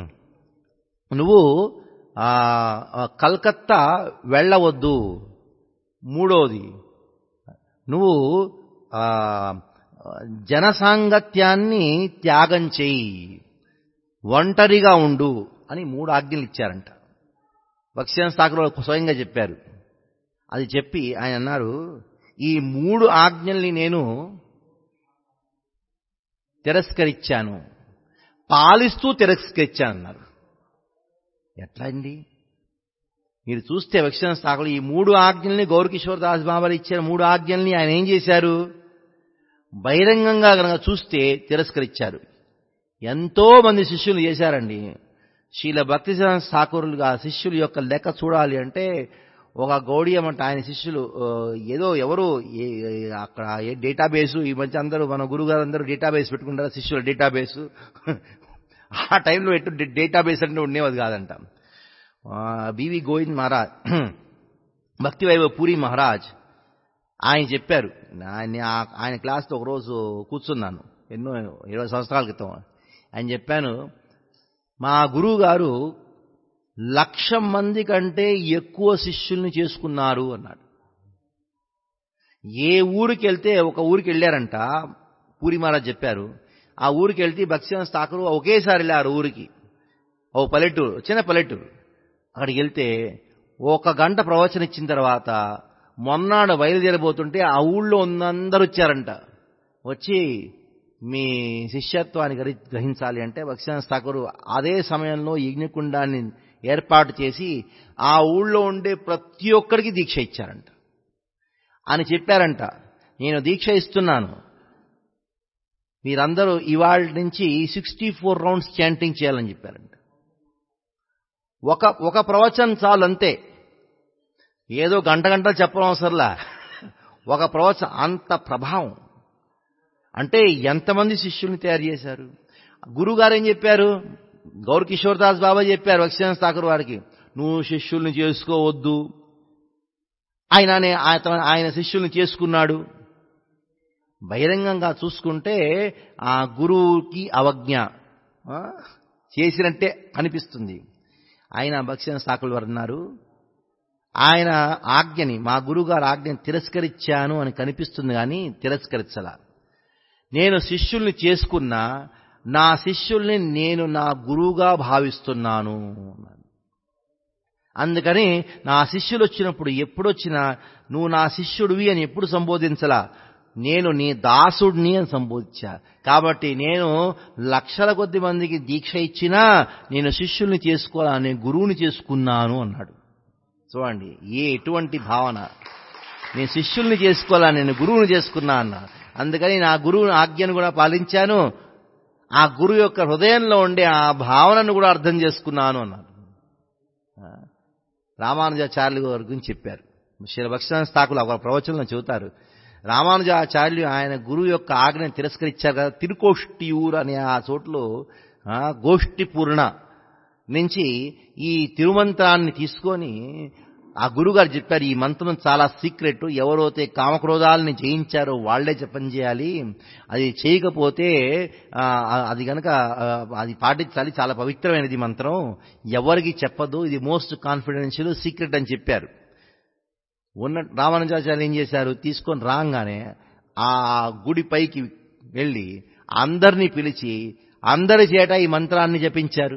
నువ్వు కల్కత్తా వెళ్ళవద్దు మూడోది నువ్వు జనసాంగత్యాన్ని త్యాగం చేయి ఒంటరిగా ఉండు అని మూడు ఆజ్ఞలు ఇచ్చారంట భక్ష్యాన ఠాకూర్ స్వయంగా చెప్పారు అది చెప్పి ఆయన అన్నారు ఈ మూడు ఆజ్ఞల్ని నేను తిరస్కరించాను పాలిస్తూ తిరస్కరించాను అన్నారు ఎట్లా అండి మీరు చూస్తే భక్ష్యాన ఠాకూర్ ఈ మూడు ఆజ్ఞల్ని గౌరకిషోర్ దాస్ బాబాలు ఇచ్చిన మూడు ఆజ్ఞల్ని ఆయన ఏం చేశారు బహిరంగంగా కనుక చూస్తే తిరస్కరించారు ఎంతో మంది శిష్యులు చేశారండి శీల భక్తి ఠాకూరులుగా శిష్యుల యొక్క లెక్క చూడాలి అంటే ఒక గౌడియం అంటే ఆయన శిష్యులు ఏదో ఎవరు అక్కడ ఏ డేటాబేసు ఈ మధ్య అందరూ మన గురుగారు అందరూ డేటాబేస్ పెట్టుకుంటారు శిష్యుల డేటాబేసు ఆ టైంలో ఎటు డేటాబేస్ అంటే ఉండేది కాదంట బివి గోవింద్ మహారాజ్ భక్తి వైభవ పూరి మహారాజ్ ఆయన చెప్పారు ఆయన ఆయన క్లాస్తో ఒకరోజు కూర్చున్నాను ఎన్నో ఇరవై సంవత్సరాల క్రితం ఆయన చెప్పాను మా గురువు గారు లక్ష మంది కంటే ఎక్కువ శిష్యుల్ని చేసుకున్నారు అన్నాడు ఏ ఊరికి వెళ్తే ఒక ఊరికి వెళ్ళారంట పూరి మహారాజ్ చెప్పారు ఆ ఊరికి వెళ్తే భక్ష్యాన ఠాకూర్ ఒకేసారి వెళ్ళారు ఊరికి ఓ పల్లెటూరు చిన్న పల్లెటూరు అక్కడికి వెళ్తే ఒక గంట ప్రవచన ఇచ్చిన తర్వాత మొన్నాడు బయలుదేరబోతుంటే ఆ ఊళ్ళో ఉన్నందరూ వచ్చారంట వచ్చి మీ శిష్యత్వాన్ని గ్రహించాలి అంటే భక్ష్యాన ఠాకూర్ అదే సమయంలో యజ్ఞకుండాన్ని ఏర్పాటు చేసి ఆ ఊళ్ళో ఉండే ప్రతి ఒక్కరికి దీక్ష ఇచ్చారంట అని చెప్పారంట నేను దీక్ష ఇస్తున్నాను మీరందరూ ఇవాళ నుంచి సిక్స్టీ ఫోర్ రౌండ్స్ చాంటింగ్ చేయాలని చెప్పారంట ఒక ఒక ప్రవచనం చాలు అంతే ఏదో గంట గంటలు చెప్పడం అవసరంలా ఒక ప్రవచనం అంత ప్రభావం అంటే ఎంతమంది శిష్యుల్ని తయారు చేశారు గురుగారు ఏం చెప్పారు గౌర్ కిషోర్ దాస్ బాబా చెప్పారు భక్ష్యాన ఠాకూర్ వారికి నువ్వు శిష్యుల్ని చేసుకోవద్దు ఆయన ఆయన శిష్యుల్ని చేసుకున్నాడు బహిరంగంగా చూసుకుంటే ఆ గురువుకి అవజ్ఞ చేసినట్టే అనిపిస్తుంది ఆయన భక్ష్యం సాకులు వారు అన్నారు ఆయన ఆజ్ఞని మా గురువుగారు ఆజ్ఞని తిరస్కరించాను అని కనిపిస్తుంది కానీ తిరస్కరించల నేను శిష్యుల్ని చేసుకున్నా నా శిష్యుల్ని నేను నా గురువుగా భావిస్తున్నాను అందుకని నా శిష్యులు వచ్చినప్పుడు ఎప్పుడొచ్చినా నువ్వు నా శిష్యుడివి అని ఎప్పుడు సంబోధించలా నేను నీ దాసుడిని అని సంబోధించా కాబట్టి నేను లక్షల కొద్ది మందికి దీక్ష ఇచ్చినా నేను శిష్యుల్ని చేసుకోవాలని గురువుని చేసుకున్నాను అన్నాడు చూడండి ఏ ఎటువంటి భావన నేను శిష్యుల్ని చేసుకోవాలని నేను గురువుని చేసుకున్నా అన్నా అందుకని నా గురువు ఆజ్ఞను కూడా పాలించాను ఆ గురువు యొక్క హృదయంలో ఉండే ఆ భావనను కూడా అర్థం చేసుకున్నాను అన్నారు రామానుజాచార్యులు గారి గురించి చెప్పారు శ్రీ భక్షణ స్థాకులు ఒక ప్రవచనంలో చెబుతారు రామానుజాచార్యులు ఆయన గురువు యొక్క ఆజ్ఞను తిరస్కరించారు కదా తిరుకోష్టియూర్ అనే ఆ చోట్లో గోష్ఠి పూర్ణ నుంచి ఈ తిరుమంత్రాన్ని తీసుకొని ఆ గురుగారు చెప్పారు ఈ మంత్రం చాలా సీక్రెట్ ఎవరైతే కామక్రోధాలని జయించారో వాళ్లే జపం చేయాలి అది చేయకపోతే అది కనుక అది పాటించాలి చాలా పవిత్రమైనది మంత్రం ఎవరికి చెప్పదు ఇది మోస్ట్ కాన్ఫిడెన్షియల్ సీక్రెట్ అని చెప్పారు ఉన్న రామానుజాచార్యులు ఏం చేశారు తీసుకొని రాగానే ఆ గుడి పైకి వెళ్ళి అందరినీ పిలిచి అందరి చేట ఈ మంత్రాన్ని జపించారు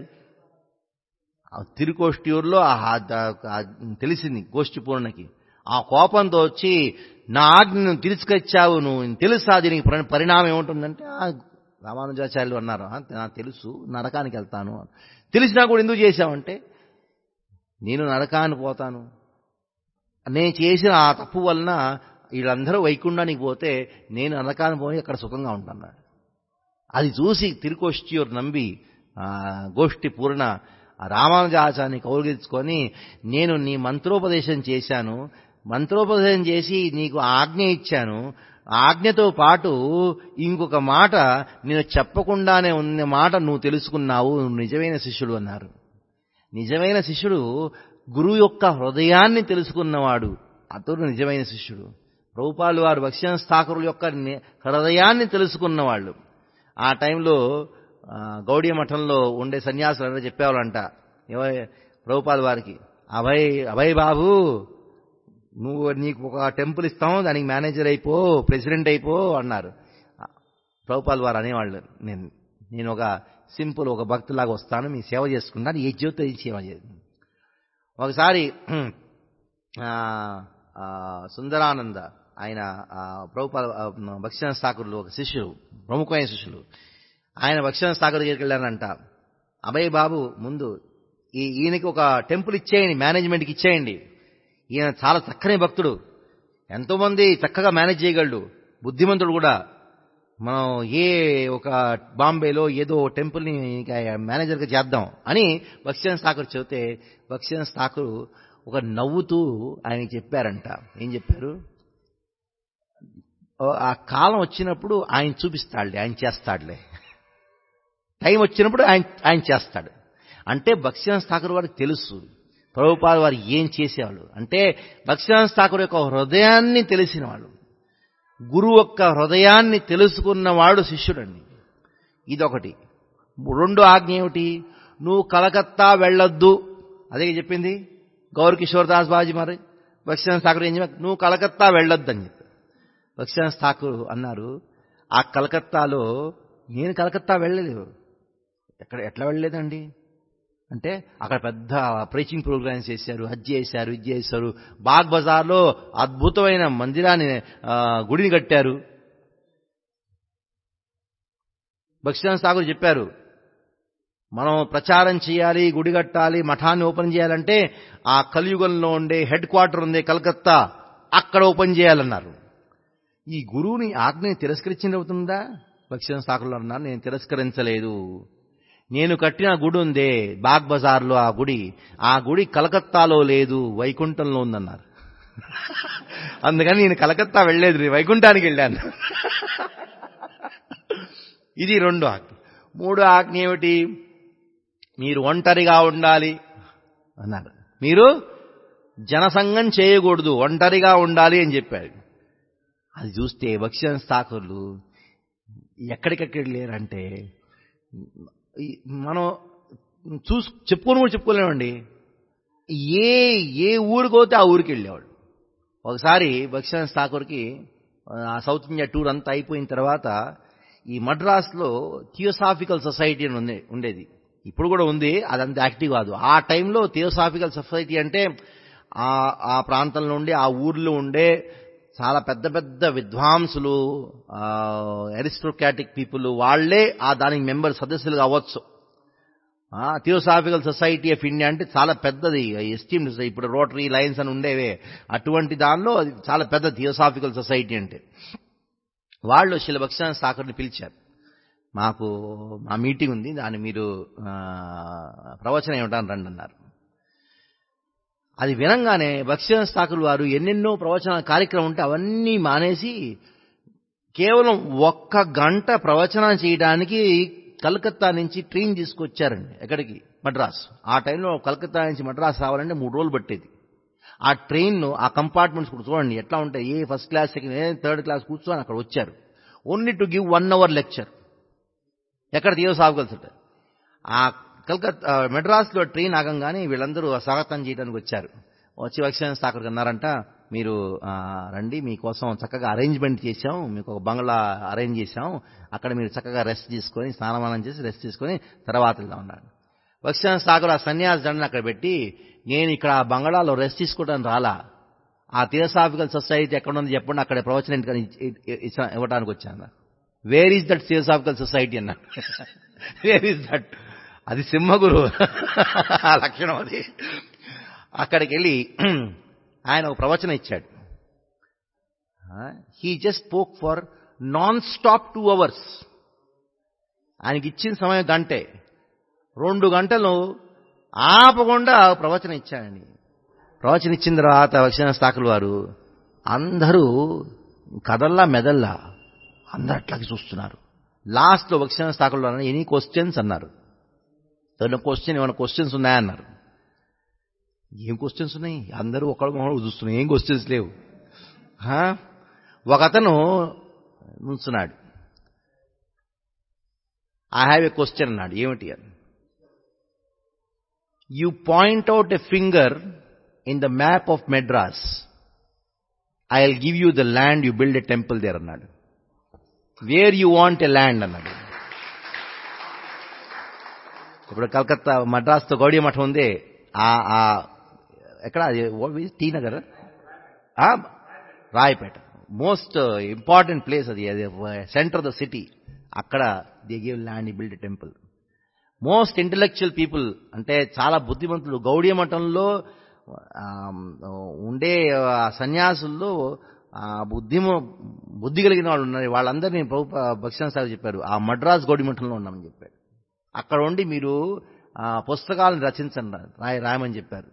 తిరుకోష్టియూరులో తెలిసింది గోష్ఠి పూర్ణకి ఆ కోపంతో వచ్చి నా ఆజ్ఞను తిరస్కరించావు నువ్వు తెలుసా దీనికి పరిణామం ఏముంటుందంటే రామానుజాచార్యులు అన్నారు నాకు తెలుసు నరకానికి వెళ్తాను తెలిసినా కూడా ఎందుకు చేశావంటే నేను నరకానికి పోతాను నేను చేసిన ఆ తప్పు వలన వీళ్ళందరూ వైకుండానికి పోతే నేను నరకానికి పోయి అక్కడ సుఖంగా ఉంటాను అది చూసి తిరుకోష్టియూరు నంబి గోష్ఠి పూర్ణ రామానుజాచార్యని కౌగిలించుకొని నేను నీ మంత్రోపదేశం చేశాను మంత్రోపదేశం చేసి నీకు ఆజ్ఞ ఇచ్చాను ఆజ్ఞతో పాటు ఇంకొక మాట నేను చెప్పకుండానే ఉన్న మాట నువ్వు తెలుసుకున్నావు నువ్వు నిజమైన శిష్యుడు అన్నారు నిజమైన శిష్యుడు గురువు యొక్క హృదయాన్ని తెలుసుకున్నవాడు అతడు నిజమైన శిష్యుడు ప్రభుపాలు వారు భక్ష్యం స్థాకరుల యొక్క హృదయాన్ని తెలుసుకున్నవాళ్ళు ఆ టైంలో గౌడీయ మఠంలో ఉండే సన్యాసులు అందరూ చెప్పేవాళ్ళంట ప్రభుపాల్ వారికి అభయ్ అభయ్ బాబు నువ్వు నీకు ఒక టెంపుల్ ఇస్తాం దానికి మేనేజర్ అయిపో ప్రెసిడెంట్ అయిపో అన్నారు ప్రభుపాల్ వారు అనేవాళ్ళు నేను నేను ఒక సింపుల్ ఒక భక్తులాగా వస్తాను మీ సేవ చేసుకుంటాను ఏ జ్యోతి సేవ చేస్తాను ఒకసారి సుందరానంద ఆయన ప్రభుపాల భక్ష్య ఠాకూర్లు ఒక శిష్యుడు ప్రముఖమైన శిష్యులు ఆయన భక్ష్య ఠాకూర్ దగ్గరికి వెళ్ళారంట అభయ్ బాబు ముందు ఈ ఈయనకి ఒక టెంపుల్ ఇచ్చేయండి మేనేజ్మెంట్కి ఇచ్చేయండి ఈయన చాలా చక్కని భక్తుడు ఎంతోమంది చక్కగా మేనేజ్ చేయగలడు బుద్ధిమంతుడు కూడా మనం ఏ ఒక బాంబేలో ఏదో టెంపుల్ని మేనేజర్గా చేద్దాం అని భక్ష్యం ఠాకూర్ చెబితే భక్ష్యం ఠాకూర్ ఒక నవ్వుతూ ఆయన చెప్పారంట ఏం చెప్పారు ఆ కాలం వచ్చినప్పుడు ఆయన చూపిస్తాడులే ఆయన చేస్తాడులే టైం వచ్చినప్పుడు ఆయన ఆయన చేస్తాడు అంటే భక్ష్యాన్స్ ఠాకూర్ వారికి తెలుసు ప్రభుపాద వారు ఏం చేసేవాళ్ళు అంటే భక్ష్యాన్స్ ఠాకూర్ యొక్క హృదయాన్ని తెలిసిన వాళ్ళు గురువు యొక్క హృదయాన్ని తెలుసుకున్నవాడు శిష్యుడండి ఇదొకటి రెండు ఆజ్ఞ ఏమిటి నువ్వు కలకత్తా వెళ్ళొద్దు అదే చెప్పింది గౌర్ కిషోర్ దాస్ బాజీ మరి భక్ష్యాన్స్ ఠాకూర్ ఏం చెప్పారు నువ్వు కలకత్తా వెళ్ళొద్దు అని చెప్పారు భక్ష్యాన్స్ ఠాకూర్ అన్నారు ఆ కలకత్తాలో నేను కలకత్తా వెళ్ళలేదు ఎక్కడ ఎట్లా వెళ్ళలేదండి అంటే అక్కడ పెద్ద ప్రీచింగ్ ప్రోగ్రామ్స్ చేశారు హజ్ చేశారు ఇది చేశారు బాగ్ బజార్లో అద్భుతమైన మందిరాన్ని గుడిని కట్టారు భక్ష్యాన్ ఠాకూర్ చెప్పారు మనం ప్రచారం చేయాలి గుడి కట్టాలి మఠాన్ని ఓపెన్ చేయాలంటే ఆ కలియుగంలో ఉండే హెడ్ క్వార్టర్ ఉంది కలకత్తా అక్కడ ఓపెన్ చేయాలన్నారు ఈ గురువుని ఆజ్ఞని తిరస్కరించిందవుతుందా భక్ష్యం ఠాకూర్లు అన్నారు నేను తిరస్కరించలేదు నేను కట్టిన గుడి ఉందే బాగ్ బజార్లో ఆ గుడి ఆ గుడి కలకత్తాలో లేదు వైకుంఠంలో ఉందన్నారు అందుకని నేను కలకత్తా వెళ్ళలేదు వైకుంఠానికి వెళ్ళాను ఇది రెండు ఆజ్ఞ మూడు ఆజ్ఞ ఏమిటి మీరు ఒంటరిగా ఉండాలి అన్నారు మీరు జనసంఘం చేయకూడదు ఒంటరిగా ఉండాలి అని చెప్పాడు అది చూస్తే భక్ష్యం స్థాకులు ఎక్కడికెక్కడ లేరంటే ఈ మనం చూసు చెప్పుకొని కూడా చెప్పుకోలేమండి ఏ ఏ ఊరికి పోతే ఆ ఊరికి వెళ్ళేవాడు ఒకసారి భక్ష్యం ఠాకూర్కి ఆ సౌత్ ఇండియా టూర్ అంతా అయిపోయిన తర్వాత ఈ మద్రాస్లో థియోసాఫికల్ సొసైటీ అని ఉంది ఉండేది ఇప్పుడు కూడా ఉంది అదంత యాక్టివ్ కాదు ఆ టైంలో థియోసాఫికల్ సొసైటీ అంటే ఆ ఆ ప్రాంతం నుండి ఆ ఊర్లో ఉండే చాలా పెద్ద పెద్ద విద్వాంసులు అరిస్టోక్రాటిక్ పీపుల్ వాళ్లే ఆ దానికి మెంబర్ సదస్సులుగా అవ్వచ్చు థియోసాఫికల్ సొసైటీ ఆఫ్ ఇండియా అంటే చాలా పెద్దది ఎస్టీమ్డ్ ఇప్పుడు రోటరీ లైన్స్ అని ఉండేవే అటువంటి దానిలో అది చాలా పెద్ద థియోసాఫికల్ సొసైటీ అంటే వాళ్ళు శిలభక్షణ సాకర్ని పిలిచారు మాకు మా మీటింగ్ ఉంది దాన్ని మీరు ప్రవచనం ఏమిటని రండి అన్నారు అది వినంగానే భక్ష్య స్థాకులు వారు ఎన్నెన్నో ప్రవచన కార్యక్రమం ఉంటే అవన్నీ మానేసి కేవలం ఒక్క గంట ప్రవచనం చేయడానికి కలకత్తా నుంచి ట్రైన్ తీసుకొచ్చారండి ఎక్కడికి మద్రాస్ ఆ టైంలో కలకత్తా నుంచి మద్రాస్ రావాలంటే మూడు రోజులు పట్టేది ఆ ట్రైన్ ఆ కంపార్ట్మెంట్స్ కూడా చూడండి ఎట్లా ఉంటాయి a first class second a third class కూర్చొని అక్కడ వచ్చారు only to give one hour lecture ఎక్కడ తీయసాగలుగుతారు ఆ కలకత్తా మెడ్రాస్లో ట్రైన్ ఆగంగానే వీళ్ళందరూ స్వాగతం చేయడానికి వచ్చారు వచ్చి వక్షన్స్ అక్కడికి అన్నారంట మీరు రండి మీకోసం చక్కగా అరేంజ్మెంట్ చేశాం మీకు ఒక బంగ్లా అరేంజ్ చేశాం అక్కడ మీరు చక్కగా రెస్ట్ తీసుకొని స్నానమానం చేసి రెస్ట్ తీసుకొని తర్వాత వెళ్దాం అన్నాడు వక్షన్స్ ఠాకూర్ ఆ సన్యాసి దండని అక్కడ పెట్టి నేను ఇక్కడ ఆ బంగ్లాలో రెస్ట్ తీసుకోవడానికి రాలా ఆ థియోసాఫికల్ సొసైటీ ఎక్కడ ఉంది చెప్పండి అక్కడ ప్రవచనం ఇవ్వడానికి వచ్చాను where is that theosophical society అన్నాడు వేర్ ఈజ్ దట్ అది సింహగురు ఆ లక్షణం అది అక్కడికి వెళ్ళి ఆయన ఒక ప్రవచనం ఇచ్చాడు he just spoke for non stop two hours ఆయనకి ఇచ్చిన సమయం గంటే రెండు గంటలు ఆపకుండా ప్రవచనం ఇచ్చాడండి ప్రవచనం ఇచ్చిన తర్వాత వక్షణ స్థాకులు వారు అందరూ కదల్లా మెదల్లా అందరు అట్లాగే చూస్తున్నారు లాస్ట్లో వక్షణ స్థాకులు వారు ఎనీ క్వశ్చన్స్ అన్నారు ఏమైనా క్వశ్చన్ ఏమైనా క్వశ్చన్స్ ఉన్నాయన్నారు ఏం క్వశ్చన్స్ ఉన్నాయి అందరూ ఒకళ్ళు చూస్తున్నాయి ఏం క్వశ్చన్స్ లేవు ఒక అతను నుంచున్నాడు ఐ హ్యావ్ ఎ క్వశ్చన్ అన్నాడు ఏమిటి అని you point out a finger in the map of Madras I will give you the land you build a temple there అన్నాడు where you want a land అన్నాడు ఇప్పుడు కలకత్తా మద్రాస్తో గౌడీ మఠం ఉంది ఆ ఎక్కడ T Nagar Royapettah most important place అది అది సెంటర్ ఆఫ్ ద సిటీ అక్కడ they give land build temple most intellectual people అంటే చాలా బుద్ధిమంతులు గౌడీ మఠంలో ఉండే సన్యాసుల్లో బుద్ధి బుద్ధి కలిగిన వాళ్ళు ఉన్నారు వాళ్ళందరినీ ప్రభు భక్ష్యం సార్ చెప్పారు ఆ మద్రాస్ గౌడీ మఠంలో ఉన్నామని చెప్పాడు అక్కడ ఉండి మీరు పుస్తకాలను రచించండి రాయ రాయమని చెప్పారు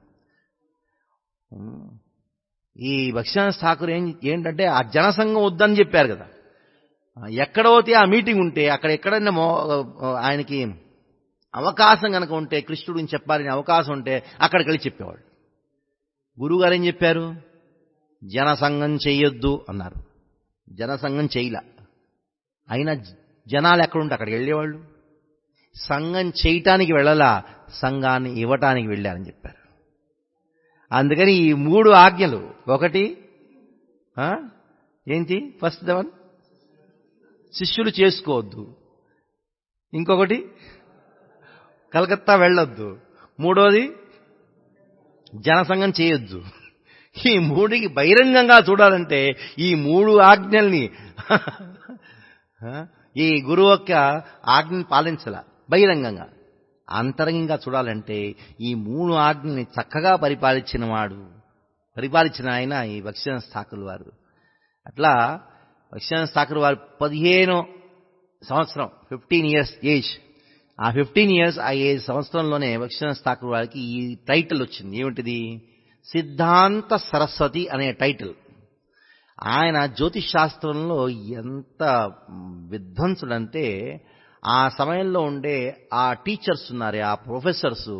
ఈ భక్ష్యాన ఠాకూర్ ఏం ఏంటంటే ఆ జనసంఘం వద్దని చెప్పారు కదా ఎక్కడైతే ఆ మీటింగ్ ఉంటే అక్కడ ఎక్కడైనా ఆయనకి అవకాశం కనుక ఉంటే కృష్ణుడిని చెప్పాలని అవకాశం ఉంటే అక్కడికి వెళ్ళి చెప్పేవాడు గురువుగారు ఏం చెప్పారు జనసంఘం చెయ్యొద్దు అన్నారు జనసంఘం చేయలే అయినా జనాలు ఎక్కడుంటే అక్కడికి వెళ్ళేవాళ్ళు సంఘం చేయటానికి వెళ్ళలా సంఘాన్ని ఇవ్వటానికి వెళ్ళారని చెప్పారు అందుకని ఈ మూడు ఆజ్ఞలు ఒకటి ఏంటి ఫస్ట్ దవన్ శిష్యులు చేసుకోవద్దు ఇంకొకటి కలకత్తా వెళ్ళొద్దు మూడోది జనసంఘం చేయొద్దు ఈ మూడికి బహిరంగంగా చూడాలంటే ఈ మూడు ఆజ్ఞల్ని ఈ గురువు యొక్క ఆజ్ఞని పాలించాల బహిరంగంగా అంతరంగంగా చూడాలంటే ఈ మూడు ఆజ్ఞల్ని చక్కగా పరిపాలించిన వాడు పరిపాలించిన ఆయన ఈ భక్ష్యం స్థాకులు వారు అట్లా భక్ష్యం స్థాకులు వారు పదిహేను సంవత్సరం ఫిఫ్టీన్ ఇయర్స్ ఏజ్ ఆ ఫిఫ్టీన్ ఇయర్స్ ఆ ఏజ్ సంవత్సరంలోనే భక్ష్యం స్థాకులు వారికి ఈ టైటిల్ వచ్చింది ఏమిటిది సిద్ధాంత సరస్వతి అనే టైటిల్ ఆయన జ్యోతిష్ శాస్త్రంలో ఎంత విధ్వంసుడంటే ఆ సమయంలో ఉండే ఆ టీచర్స్ ఉన్నారే ఆ ప్రొఫెసర్స్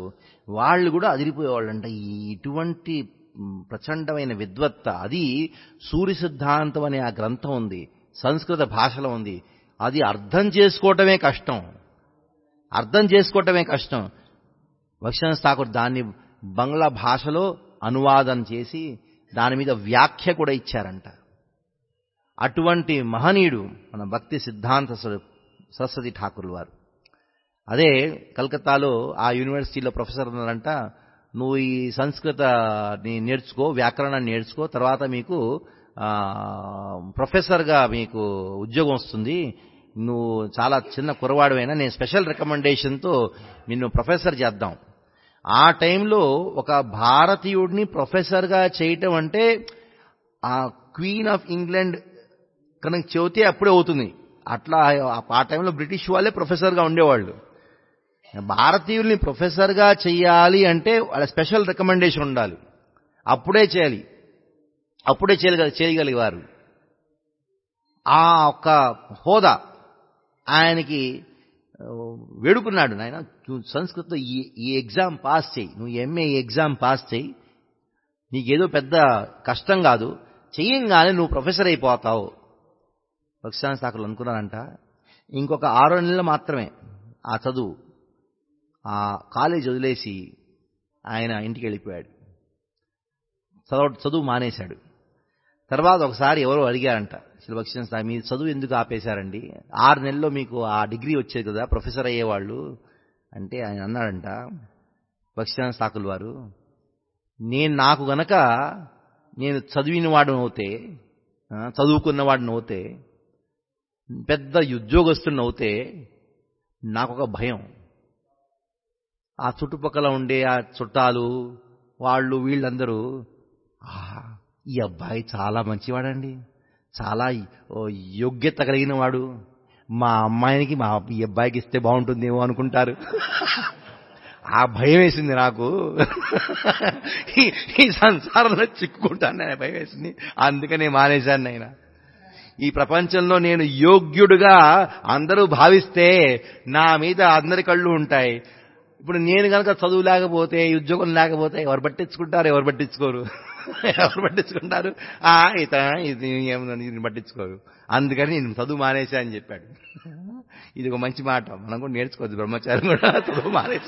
వాళ్ళు కూడా అదిరిపోయేవాళ్ళంట ఈ ఇటువంటి మ్, ప్రచండమైన విద్వత్త అది సూర్య సిద్ధాంతం అనే ఆ గ్రంథం ఉంది సంస్కృత భాషలో ఉంది అది అర్థం చేసుకోవటమే కష్టం అర్థం చేసుకోవటమే కష్టం భక్ష్యం ఠాకూర్ దాన్ని బంగ్లా భాషలో అనువాదం చేసి దాని మీద వ్యాఖ్య కూడా ఇచ్చారంట అటువంటి మహనీయుడు మన భక్తి సిద్ధాంత సర- సరస్వతి ఠాకూర్ వారు అదే కలకత్తాలో ఆ యూనివర్సిటీలో ప్రొఫెసర్ ఉన్నారంట నువ్వు ఈ సంస్కృత నేర్చుకో వ్యాకరణాన్ని నేర్చుకో తర్వాత మీకు ఆ, ప్రొఫెసర్గా మీకు ఉద్యోగం వస్తుంది నువ్వు చాలా చిన్న కురవాడువైనా నేను స్పెషల్ రికమెండేషన్తో నిన్ను ప్రొఫెసర్ చేద్దాం ఆ టైంలో ఒక భారతీయుడిని ప్రొఫెసర్గా చేయటం అంటే ఆ క్వీన్ ఆఫ్ ఇంగ్లాండ్ కనుక చెబితే అప్పుడే అవుతుంది అట్లా ఆ టైంలో బ్రిటిష్ వాళ్ళే ప్రొఫెసర్గా ఉండేవాళ్ళు భారతీయుల్ని ప్రొఫెసర్గా చేయాలి అంటే వాళ్ళ స్పెషల్ రికమెండేషన్ ఉండాలి అప్పుడే చేయాలి అప్పుడే చేయగ చేయగలిగేవారు ఆ ఒక్క హోదా ఆయనకి ఆ, వేడుకున్నాడు నాయన నువ్వు సంస్కృతం ఈ ఈ ఎగ్జామ్ పాస్ చేయి నువ్వు ఎంఏ ఎగ్జామ్ పాస్ చేయి నీకేదో పెద్ద కష్టం కాదు చెయ్యంగానే నువ్వు ప్రొఫెసర్ అయిపోతావు పక్షాన్ని శాఖలు అనుకున్నానంట ఇంకొక ఆరో నెలలు మాత్రమే ఆ చదువు ఆ కాలేజ్ వదిలేసి ఆయన ఇంటికి వెళ్ళిపోయాడు చదవ చదువు మానేశాడు తర్వాత ఒకసారి ఎవరో అడిగారంట శిలభక్షణ స్వామి మీ చదువు ఎందుకు ఆపేశారండి ఆరు నెలల్లో మీకు ఆ డిగ్రీ వచ్చేది కదా ప్రొఫెసర్ అయ్యేవాళ్ళు అంటే ఆయన అన్నాడంట భక్ష్యాన సాకులు వారు నేను నాకు గనక నేను చదివిన వాడిని అవుతే ఆ, చదువుకున్న వాడిని అవుతే పెద్ద ఉద్యోగస్తుని అవుతే నాకు ఒక భయం ఆ చుట్టుపక్కల ఉండే ఆ చుట్టాలు వాళ్ళు వీళ్ళందరూ "ఆ, ఈ అబ్బాయి చాలా మంచివాడండి చాలా ఓ, యోగ్యత కలిగిన వాడు మా అమ్మాయినికి మా ఈ అబ్బాయికి ఇస్తే బాగుంటుందేమో అనుకుంటారు ఆ భయం వేసింది నాకు ఈ- ఈ సంసారంలో చిక్కుకుంటాను నేను భయం వేసింది అందుకనే మానేశాను నేను ఈ ప్రపంచంలో నేను యోగ్యుడుగా అందరూ భావిస్తే నా మీద అందరి కళ్ళు ఉంటాయి ఇప్పుడు నేను కనుక చదువు లేకపోతే ఉద్యోగం లేకపోతే ఎవరు పట్టించుకుంటారు ఎవరు పట్టించుకోరు ఎవరు పట్టించుకుంటారు ఆ ఇత ఇది ఏముందని ఇది పట్టించుకోరు అందుకని నేను చదువు మానేసా అని చెప్పాడు ఇది ఒక మంచి మాట మనం కూడా నేర్చుకోవచ్చు బ్రహ్మచారం కూడా చదువు మానేసి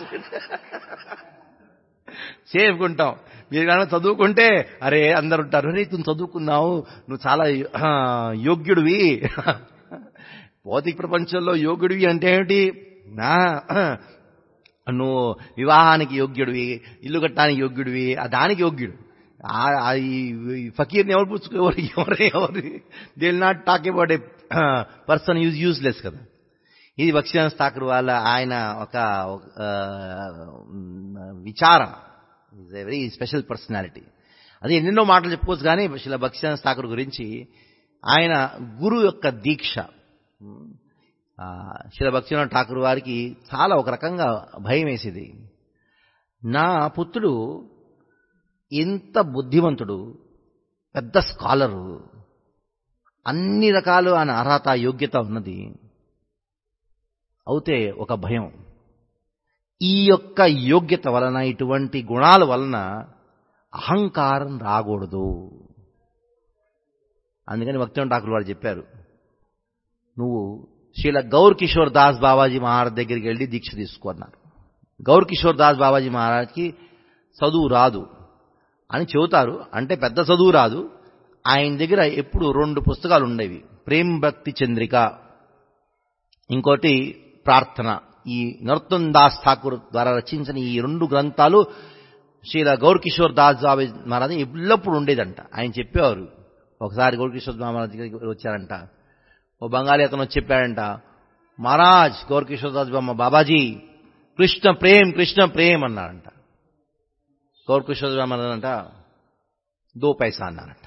చేసుకుంటాం మీరు కనుక చదువుకుంటే అరే అందరు ఉంటారు అరే నువ్వు చదువుకున్నావు నువ్వు చాలా ఆ, యోగ్యుడివి భౌతిక ప్రపంచంలో యోగ్యుడివి అంటే ఏమిటి నా నువ్వు వివాహానికి యోగ్యుడివి ఇల్లు కట్టడానికి యోగ్యుడివి ఆ దానికి యోగ్యుడు ఆ- ఆ ఈ ఈ ఫకీర్ని ఎవరు పుచ్చుకో ఎవరు ఎవరు ఎవరు they will not talk about a person use useless కదా ఇది భక్ష్యాన్ ఠాకూర్ వాళ్ళ ఆయన ఒక ఆ, విచారం is a very special personality అది ఎన్నెన్నో మాటలు చెప్పుకోవచ్చు కానీ శిల భక్ష్యాన్ ఠాకూర్ గురించి ఆయన గురు యొక్క దీక్ష ఆ, శిల భక్ష్యాన్ ఠాకూర్ వారికి చాలా ఒక రకంగా భయం వేసేది నా పుత్రుడు ఇంత బుద్ధిమంతుడు పెద్ద స్కాలరు అన్ని రకాలు ఆయన అర్హత యోగ్యత ఉన్నది అవుతే ఒక భయం ఈ యొక్క యోగ్యత వలన ఇటువంటి గుణాల వలన అహంకారం రాకూడదు అందుకని భక్తి ఠాకూర్ వారు చెప్పారు నువ్వు శ్రీల గౌర్ కిషోర్ దాస్ బాబాజీ మహారాజ్ దగ్గరికి వెళ్ళి దీక్ష తీసుకో అన్నారు గౌర్ కిషోర్ దాస్ బాబాజీ మహారాజ్కి చదువు రాదు అని చెబుతారు అంటే పెద్ద చదువు రాదు ఆయన దగ్గర ఎప్పుడు రెండు పుస్తకాలు ఉండేవి ప్రేమ్ భక్తి చంద్రిక ఇంకోటి ప్రార్థన ఈ నరోత్తమ్ దాస్ ఠాకూర్ ద్వారా రచించిన ఈ రెండు గ్రంథాలు శ్రీల గౌర్ కిషోర్ దాస్ బాబా మహారాజ్ ఎల్లప్పుడు ఉండేదంట ఆయన చెప్పేవారు ఒకసారి గౌర్ కిషోర్ మహారాజ్ దగ్గరికి వచ్చారంట ఓ బంగాళీ అతను వచ్చి చెప్పాడంట మహారాజ్ గౌర్ కిషోర్ దాస్ బాబా బాబాజీ కృష్ణ ప్రేమ్ కృష్ణ ప్రేమ్ అన్నాడంట గౌర్ కిషోర్ బాబా అన్నారంట దో పైసా అన్నారంట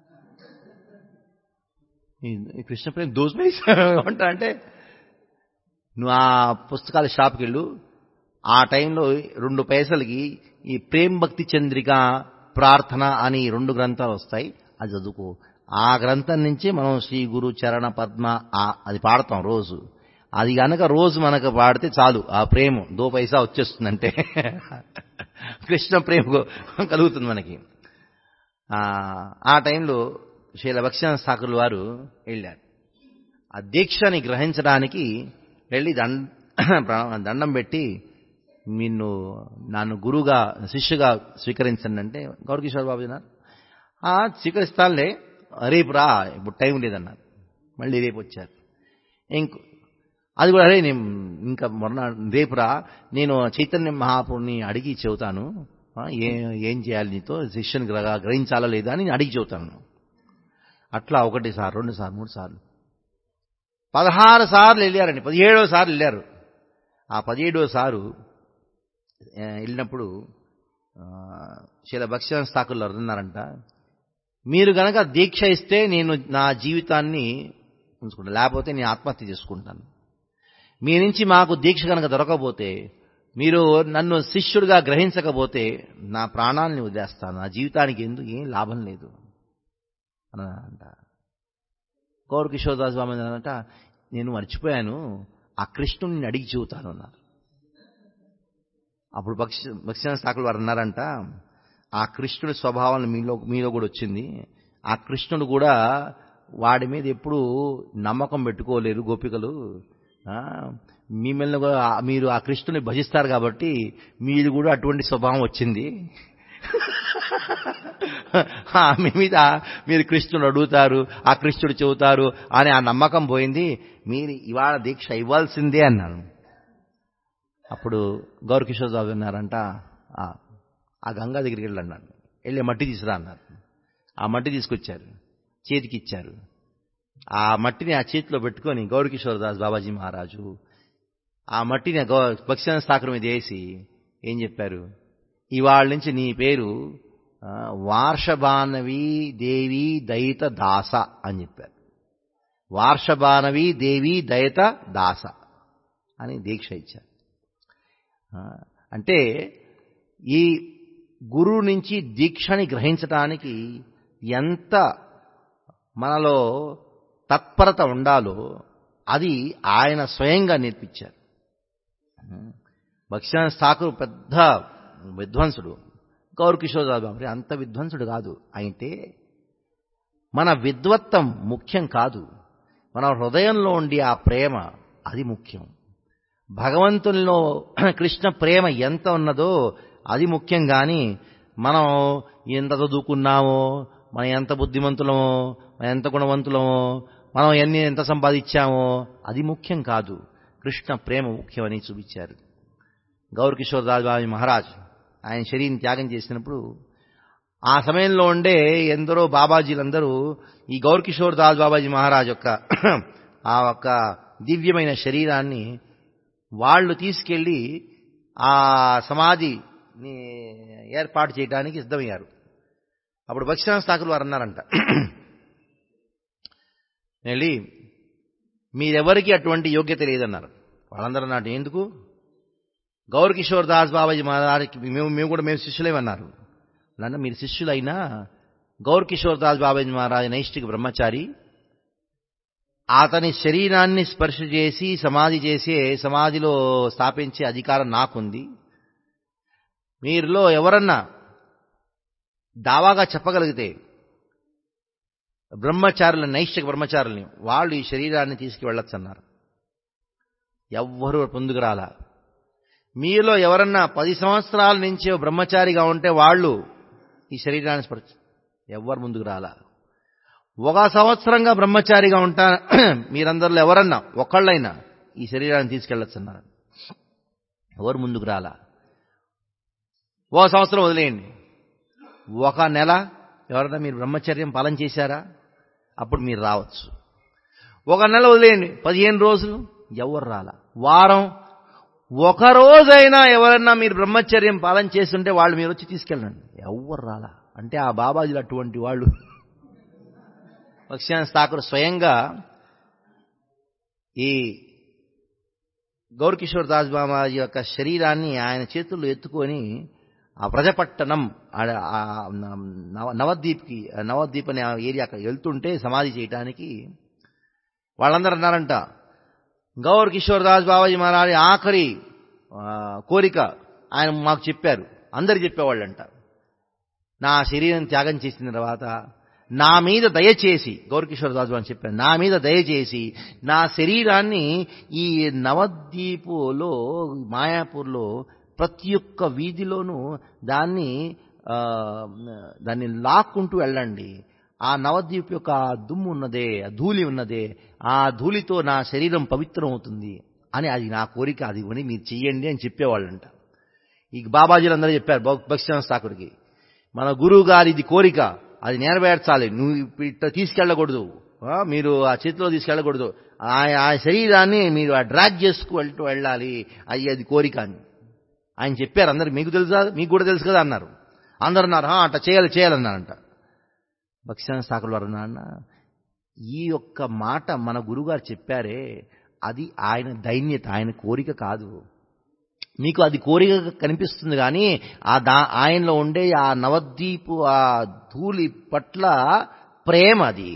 ఈ- ఈ కృష్ణ ప్రేమ్ దో పైసా అంట అంటే నువ్వు ఆ పుస్తకాల షాప్కి వెళ్ళు ఆ టైంలో రెండు పైసలకి ఈ ప్రేమ్ భక్తి చంద్రిక ప్రార్థన అని రెండు గ్రంథాలు వస్తాయి అది చదువుకో ఆ గ్రంథం నుంచి మనం శ్రీ గురు చరణ పద్మ ఆ- అది పాడతాం రోజు అది గనక రోజు మనకు పాడితే చాలు ఆ ప్రేమ దో పైసా వచ్చేస్తుందంటే కృష్ణ ప్రేమ కలుగుతుంది మనకి ఆ, ఆ టైంలో శీల భక్ష్య ఠాకూర్ వారు వెళ్ళారు ఆ దీక్షని గ్రహించడానికి వెళ్ళి దండ దండం పెట్టి నిన్ను నన్ను గురువుగా శిష్యుగా స్వీకరించండి అంటే గౌరకిషోర్ బాబు అన్నారు "ఆ, స్వీకరిస్తానులే రేపు రా ఇప్పుడు టైం లేదన్నారు మళ్ళీ రేపు వచ్చారు ఇంకో అది కూడా అరే నేను ఇంకా మొన్న రేపు రా నేను చైతన్య మహాపురుని అడిగి చెబుతాను ఆ, ఏ ఏం చేయాలి నీతో శిష్యుని గ్రహ గ్రహించాలా లేదా అని నేను అడిగి చెబుతాను అట్లా ఒకటి సార్ రెండు సార్లు మూడు సార్లు పదహారు సార్లు వెళ్ళారండి పదిహేడో సార్లు వెళ్ళారు ఆ పదిహేడో సారు ఆ, వెళ్ళినప్పుడు ఆ, శీల భక్ష్య స్థాకుల్లో అన్నారంట మీరు గనక దీక్ష ఇస్తే నేను నా జీవితాన్ని ఉంచుకుంటాను లేకపోతే నేను ఆత్మహత్య చేసుకుంటాను మీ నుంచి మాకు దీక్ష కనుక దొరకకపోతే మీరు నన్ను శిష్యుడిగా గ్రహించకపోతే నా ప్రాణాలని వదిలేస్తాను నా జీవితానికి ఎందుకు ఏం లాభం లేదు అన్నారంట గౌర కిషోర్దాస్ స్వామి అన్నారంట నేను మర్చిపోయాను ఆ కృష్ణుని అడిగి చెబుతాను అన్నారు అప్పుడు భక్ష భక్ష్య ఠాకులు వారు అన్నారంట ఆ కృష్ణుడి స్వభావం మీలో మీలో కూడా వచ్చింది ఆ కృష్ణుడు కూడా వాడి మీద ఎప్పుడు నమ్మకం పెట్టుకోలేరు గోపికలు ఆ, మిమ్మల్ని కూడా ఆ- మీరు ఆ కృష్ణుని భజిస్తారు కాబట్టి మీరు కూడా అటువంటి స్వభావం వచ్చింది ఆమె మీద మీరు కృష్ణుడు అడుగుతారు ఆ కృష్ణుడు చెబుతారు అని ఆ నమ్మకం పోయింది మీరు ఇవాళ దీక్ష ఇవ్వాల్సిందే అన్నాను అప్పుడు గౌరకిషోర్ బాబు అన్నారంట "ఆ, ఆ గంగా దగ్గరికి వెళ్ళి అన్నాడు వెళ్ళి మట్టి తీసురా అన్నారు ఆ మట్టి తీసుకొచ్చారు చేతికి ఇచ్చారు ఆ మట్టిని ఆ చేతిలో పెట్టుకొని గౌరకిషోర్ దాస్ బాబాజీ మహారాజు ఆ మట్టిని గౌ భక్ష్య స్థాకరం మీద వేసి ఏం చెప్పారు ఇవాళ నుంచి నీ పేరు ఆ, వార్షబానవి దేవి దయిత దాస అని చెప్పారు వార్షబానవి దేవి దయత దాస అని దీక్ష ఇచ్చారు ఆ, అంటే ఈ గురువు నుంచి దీక్షని గ్రహించటానికి ఎంత మనలో తత్పరత ఉండాలో అది ఆయన స్వయంగా నేర్పించారు భక్ష్యాన్ ఠాకూర్ పెద్ద విద్వాంసుడు గౌర్ కిషోర్ బాబు మరి అంత విద్వాంసుడు కాదు అయితే మన విద్వత్తం ముఖ్యం కాదు మన హృదయంలో ఉండి ఆ ప్రేమ అది ముఖ్యం భగవంతునిలో కృష్ణ ప్రేమ ఎంత ఉన్నదో అది ముఖ్యం కానీ మనం ఎంత చదువుకున్నామో మనం ఎంత బుద్ధిమంతులమో మనం ఎంత గుణవంతులమో మనం ఎన్ని ఎంత సంపాదించామో అది ముఖ్యం కాదు కృష్ణ ప్రేమ ముఖ్యమని చూపించారు గౌర్ కిషోర్ దాస్బాబు మహారాజ్ ఆయన శరీరం త్యాగం చేసినప్పుడు ఆ సమయంలో ఉండే ఎందరో బాబాజీలందరూ ఈ గౌర్ కిషోర్ దాస్ బాబాజీ మహారాజ్ యొక్క ఆ యొక్క దివ్యమైన శరీరాన్ని వాళ్ళు తీసుకెళ్లి ఆ సమాధిని ఏర్పాటు చేయడానికి సిద్ధమయ్యారు అప్పుడు భక్ష్యాన ఠాకూర్ వారు అన్నారంట వెళ్ళి మీరెవరికి అటువంటి యోగ్యత లేదన్నారు వాళ్ళందరూ అన్నట్టు ఎందుకు గౌర్ కిషోర్ దాస్ బాబాజీ మహారాజ్కి మేము మేము కూడా మేము శిష్యులేమన్నారు నన్ను మీరు శిష్యులైనా గౌర్ కిషోర్ దాస్ బాబాజీ మహారాజ్ నైష్టిక బ్రహ్మచారి అతని శరీరాన్ని స్పర్శ చేసి సమాధి చేసే సమాధిలో స్థాపించే అధికారం నాకుంది మీరులో ఎవరన్నా దావాగా చెప్పగలిగితే బ్రహ్మచారుల నైష్టిక బ్రహ్మచారుల్ని వాళ్ళు ఈ శరీరాన్ని తీసుకువెళ్ళొచ్చు అన్నారు ఎవ్వరూ పొందుకు రాలా మీలో ఎవరన్నా పది సంవత్సరాల నుంచి బ్రహ్మచారిగా ఉంటే వాళ్ళు ఈ శరీరాన్ని స్పర్శ ఎవ్వరు ముందుకు రాలా ఒక సంవత్సరంగా బ్రహ్మచారిగా ఉంటా మీరందరిలో ఎవరన్నా ఒకళ్ళైనా ఈ శరీరాన్ని తీసుకెళ్ళొచ్చు అన్నారు ఎవరు ముందుకు రాలా ఓ సంవత్సరం వదిలేయండి ఒక నెల ఎవరైనా మీరు బ్రహ్మచర్యం పాలన చేశారా అప్పుడు మీరు రావచ్చు ఒక నెల వదిలేయండి పదిహేను రోజులు ఎవరు రాలా వారం ఒక రోజైనా ఎవరన్నా మీరు బ్రహ్మచర్యం పాలన చేస్తుంటే వాళ్ళు మీరు వచ్చి తీసుకెళ్ళండి ఎవరు రాలా అంటే ఆ బాబాజీలు అటువంటి వాళ్ళు భక్ష్యాన్ ఠాకూర్ స్వయంగా ఈ గౌరకిషోర్ దాస్ బాబాజీ యొక్క శరీరాన్ని ఆయన చేతుల్లో ఎత్తుకొని ఆ ప్రజపట్టణం ఆడ- ఆ నవ- నవద్వీప్కి నవద్వీప్ అనే ఆ ఏరియాకి వెళ్తుంటే సమాధి చేయటానికి వాళ్ళందరూ అన్నారంట గౌర్ కిషోర్ దాస్ బాబాజీ మహారాజ్ ఆఖరి ఆ, కోరిక ఆయన మాకు చెప్పారు అందరు చెప్పేవాళ్ళంట నా శరీరం త్యాగం చేసిన తర్వాత నా మీద దయచేసి గౌరకిషోర్ రాజు అని చెప్పాను నా మీద దయచేసి నా శరీరాన్ని ఈ నవద్వీపులో మాయాపూర్లో ప్రతి ఒక్క వీధిలోనూ దాన్ని ఆ, దాన్ని లాక్కుంటూ వెళ్ళండి ఆ నవద్వీప్ యొక్క ఆ దుమ్ము ఉన్నదే ఆ ధూళి ఉన్నదే ఆ ధూళితో నా శరీరం పవిత్రం అవుతుంది అని అది నా కోరిక అది అని మీరు చెయ్యండి అని చెప్పేవాళ్ళంట ఈ బాబాజీలు అందరూ చెప్పారు భక్ష్యాన ఠాకుడికి మన గురువు గారి ఇది కోరిక అది నెరవేర్చాలి నువ్వు ఇప్పు- ఇట్లా తీసుకెళ్ళకూడదు ఆ, మీరు ఆ చేతిలో తీసుకెళ్ళకూడదు ఆ ఆ శరీరాన్ని మీరు ఆ డ్రాగ్ చేసుకు వెళ్తూ వెళ్ళాలి అది అది కోరిక అని ఆయన చెప్పారు అందరికి మీకు తెలుసా మీకు కూడా తెలుసు కదా అన్నారు అందరు అన్నారు "ఆ, అట్లా చేయాలి చేయాలన్నారంట భక్ష్యాన ఠాకులు వారు అన్న ఈ యొక్క మాట మన గురుగారు చెప్పారే అది ఆయన దైన్యత ఆయన కోరిక కాదు మీకు అది కోరిక కనిపిస్తుంది కానీ ఆ దా ఆయనలో ఉండే ఆ నవద్వీపు ఆ ధూళి పట్ల ప్రేమ అది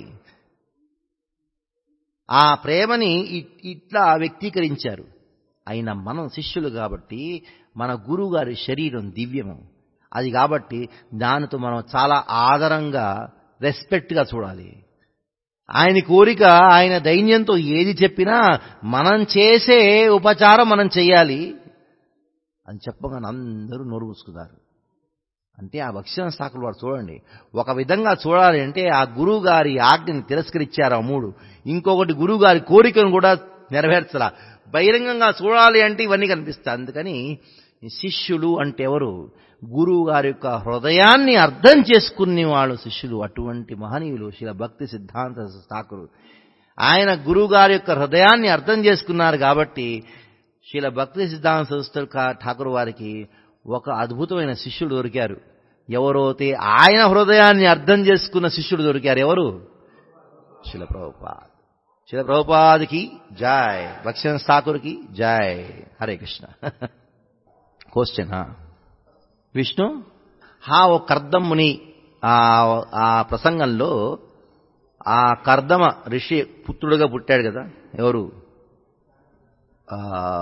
ఆ ప్రేమని ఇ- ఇట్లా వ్యక్తీకరించారు అయిన మనం శిష్యులు కాబట్టి మన గురువు గారి శరీరం దివ్యము అది కాబట్టి దానితో మనం చాలా ఆదరంగా రెస్పెక్ట్గా చూడాలి ఆయన కోరిక ఆయన దైన్యంతో ఏది చెప్పినా మనం చేసే ఉపచారం మనం చెయ్యాలి అని చెప్పగానే అందరూ నోరు మూసుకున్నారు అంటే ఆ భక్ష్యం శాఖలు వాడు చూడండి ఒక విధంగా చూడాలి అంటే ఆ గురువు గారి ఆజ్ఞని తిరస్కరించారు ఆ మూడు ఇంకొకటి గురువు గారి కోరికను కూడా నెరవేర్చరా బహిరంగంగా చూడాలి అంటే ఇవన్నీ కనిపిస్తాయి అందుకని శిష్యులు అంటే ఎవరు గురువు గారి యొక్క హృదయాన్ని అర్థం చేసుకునే వాళ్ళు శిష్యులు అటువంటి మహనీయులు శిల భక్తి సిద్ధాంత ఠాకురు ఆయన గురువు గారి యొక్క హృదయాన్ని అర్థం చేసుకున్నారు కాబట్టి శీల భక్తి సిద్ధాంత సంస్థ ఠాకూర్ వారికి ఒక అద్భుతమైన శిష్యుడు దొరికారు ఎవరైతే ఆయన హృదయాన్ని అర్థం చేసుకున్న శిష్యుడు దొరికారు ఎవరు శిల ప్రభుపాద్ శిల ప్రభుపాద్కి జాయ్ భక్ష్యం ఠాకూర్కి జాయ్ హరే కృష్ణ క్వశ్చన్ విష్ణు హా ఓ కర్దం ముని ఆ ఆ ప్రసంగంలో ఆ కర్దమ ఋషి పుత్రుడుగా పుట్టాడు కదా ఎవరు ఆ,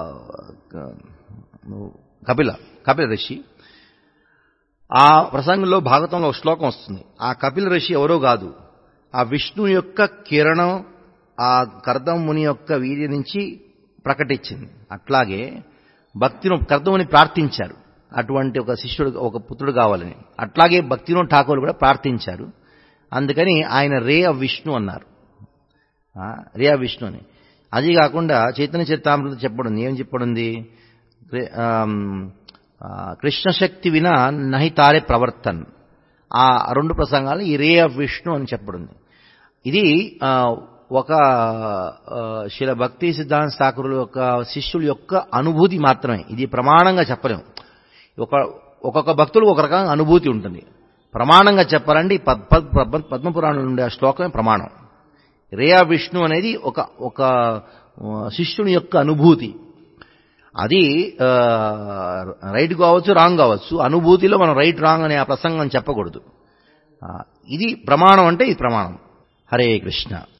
కపిల కపిల ఋషి ఆ ప్రసంగంలో భాగవతంలో ఒక శ్లోకం వస్తుంది ఆ కపిల ఋషి ఎవరో కాదు ఆ విష్ణు యొక్క కిరణం ఆ కర్దం ముని యొక్క వీర్య నుంచి ప్రకటించింది అట్లాగే భక్తిను కర్దముని ప్రార్థించారు అటువంటి ఒక శిష్యుడు ఒక పుత్రుడు కావాలని అట్లాగే భక్తిను ఠాకూర్ కూడా ప్రార్థించారు అందుకని ఆయన రే ఆఫ్ విష్ణు అన్నారు ఆ, రే ఆఫ్ విష్ణు అని అది కాకుండా చైతన్య చరితామృతం చెప్పడం ఏం చెప్పడుంది కృ- ఆమ్, ఆ, కృష్ణశక్తి వినా నహి తారే ప్రవర్తన్ ఆ రెండు ప్రసంగాలు ఈ రే ఆఫ్ విష్ణు అని చెప్పడుంది ఇది ఆ, ఒక ఆ, శిల భక్తి సిద్ధాంత ఠాకూరుల యొక్క శిష్యుల యొక్క అనుభూతి మాత్రమే ఇది ప్రమాణంగా చెప్పలేము ఒక ఒక్కొక్క భక్తులకు ఒక రకమైన అనుభూతి ఉంటుంది ప్రమాణంగా చెప్పాలంటే ఈ పద్ పద్ పద్మ పద్మపురాణంలో ఉండే ఆ శ్లోకమే ప్రమాణం రేయా విష్ణు అనేది ఒక ఒక ఆ, శిష్యుని యొక్క అనుభూతి అది ఆ, రైట్ కావచ్చు రాంగ్ కావచ్చు అనుభూతిలో మనం రైట్ రాంగ్ అనే ఆ ప్రసంగం చెప్పకూడదు ఆ, ఇది ప్రమాణం అంటే ఇది ప్రమాణం హరే కృష్ణ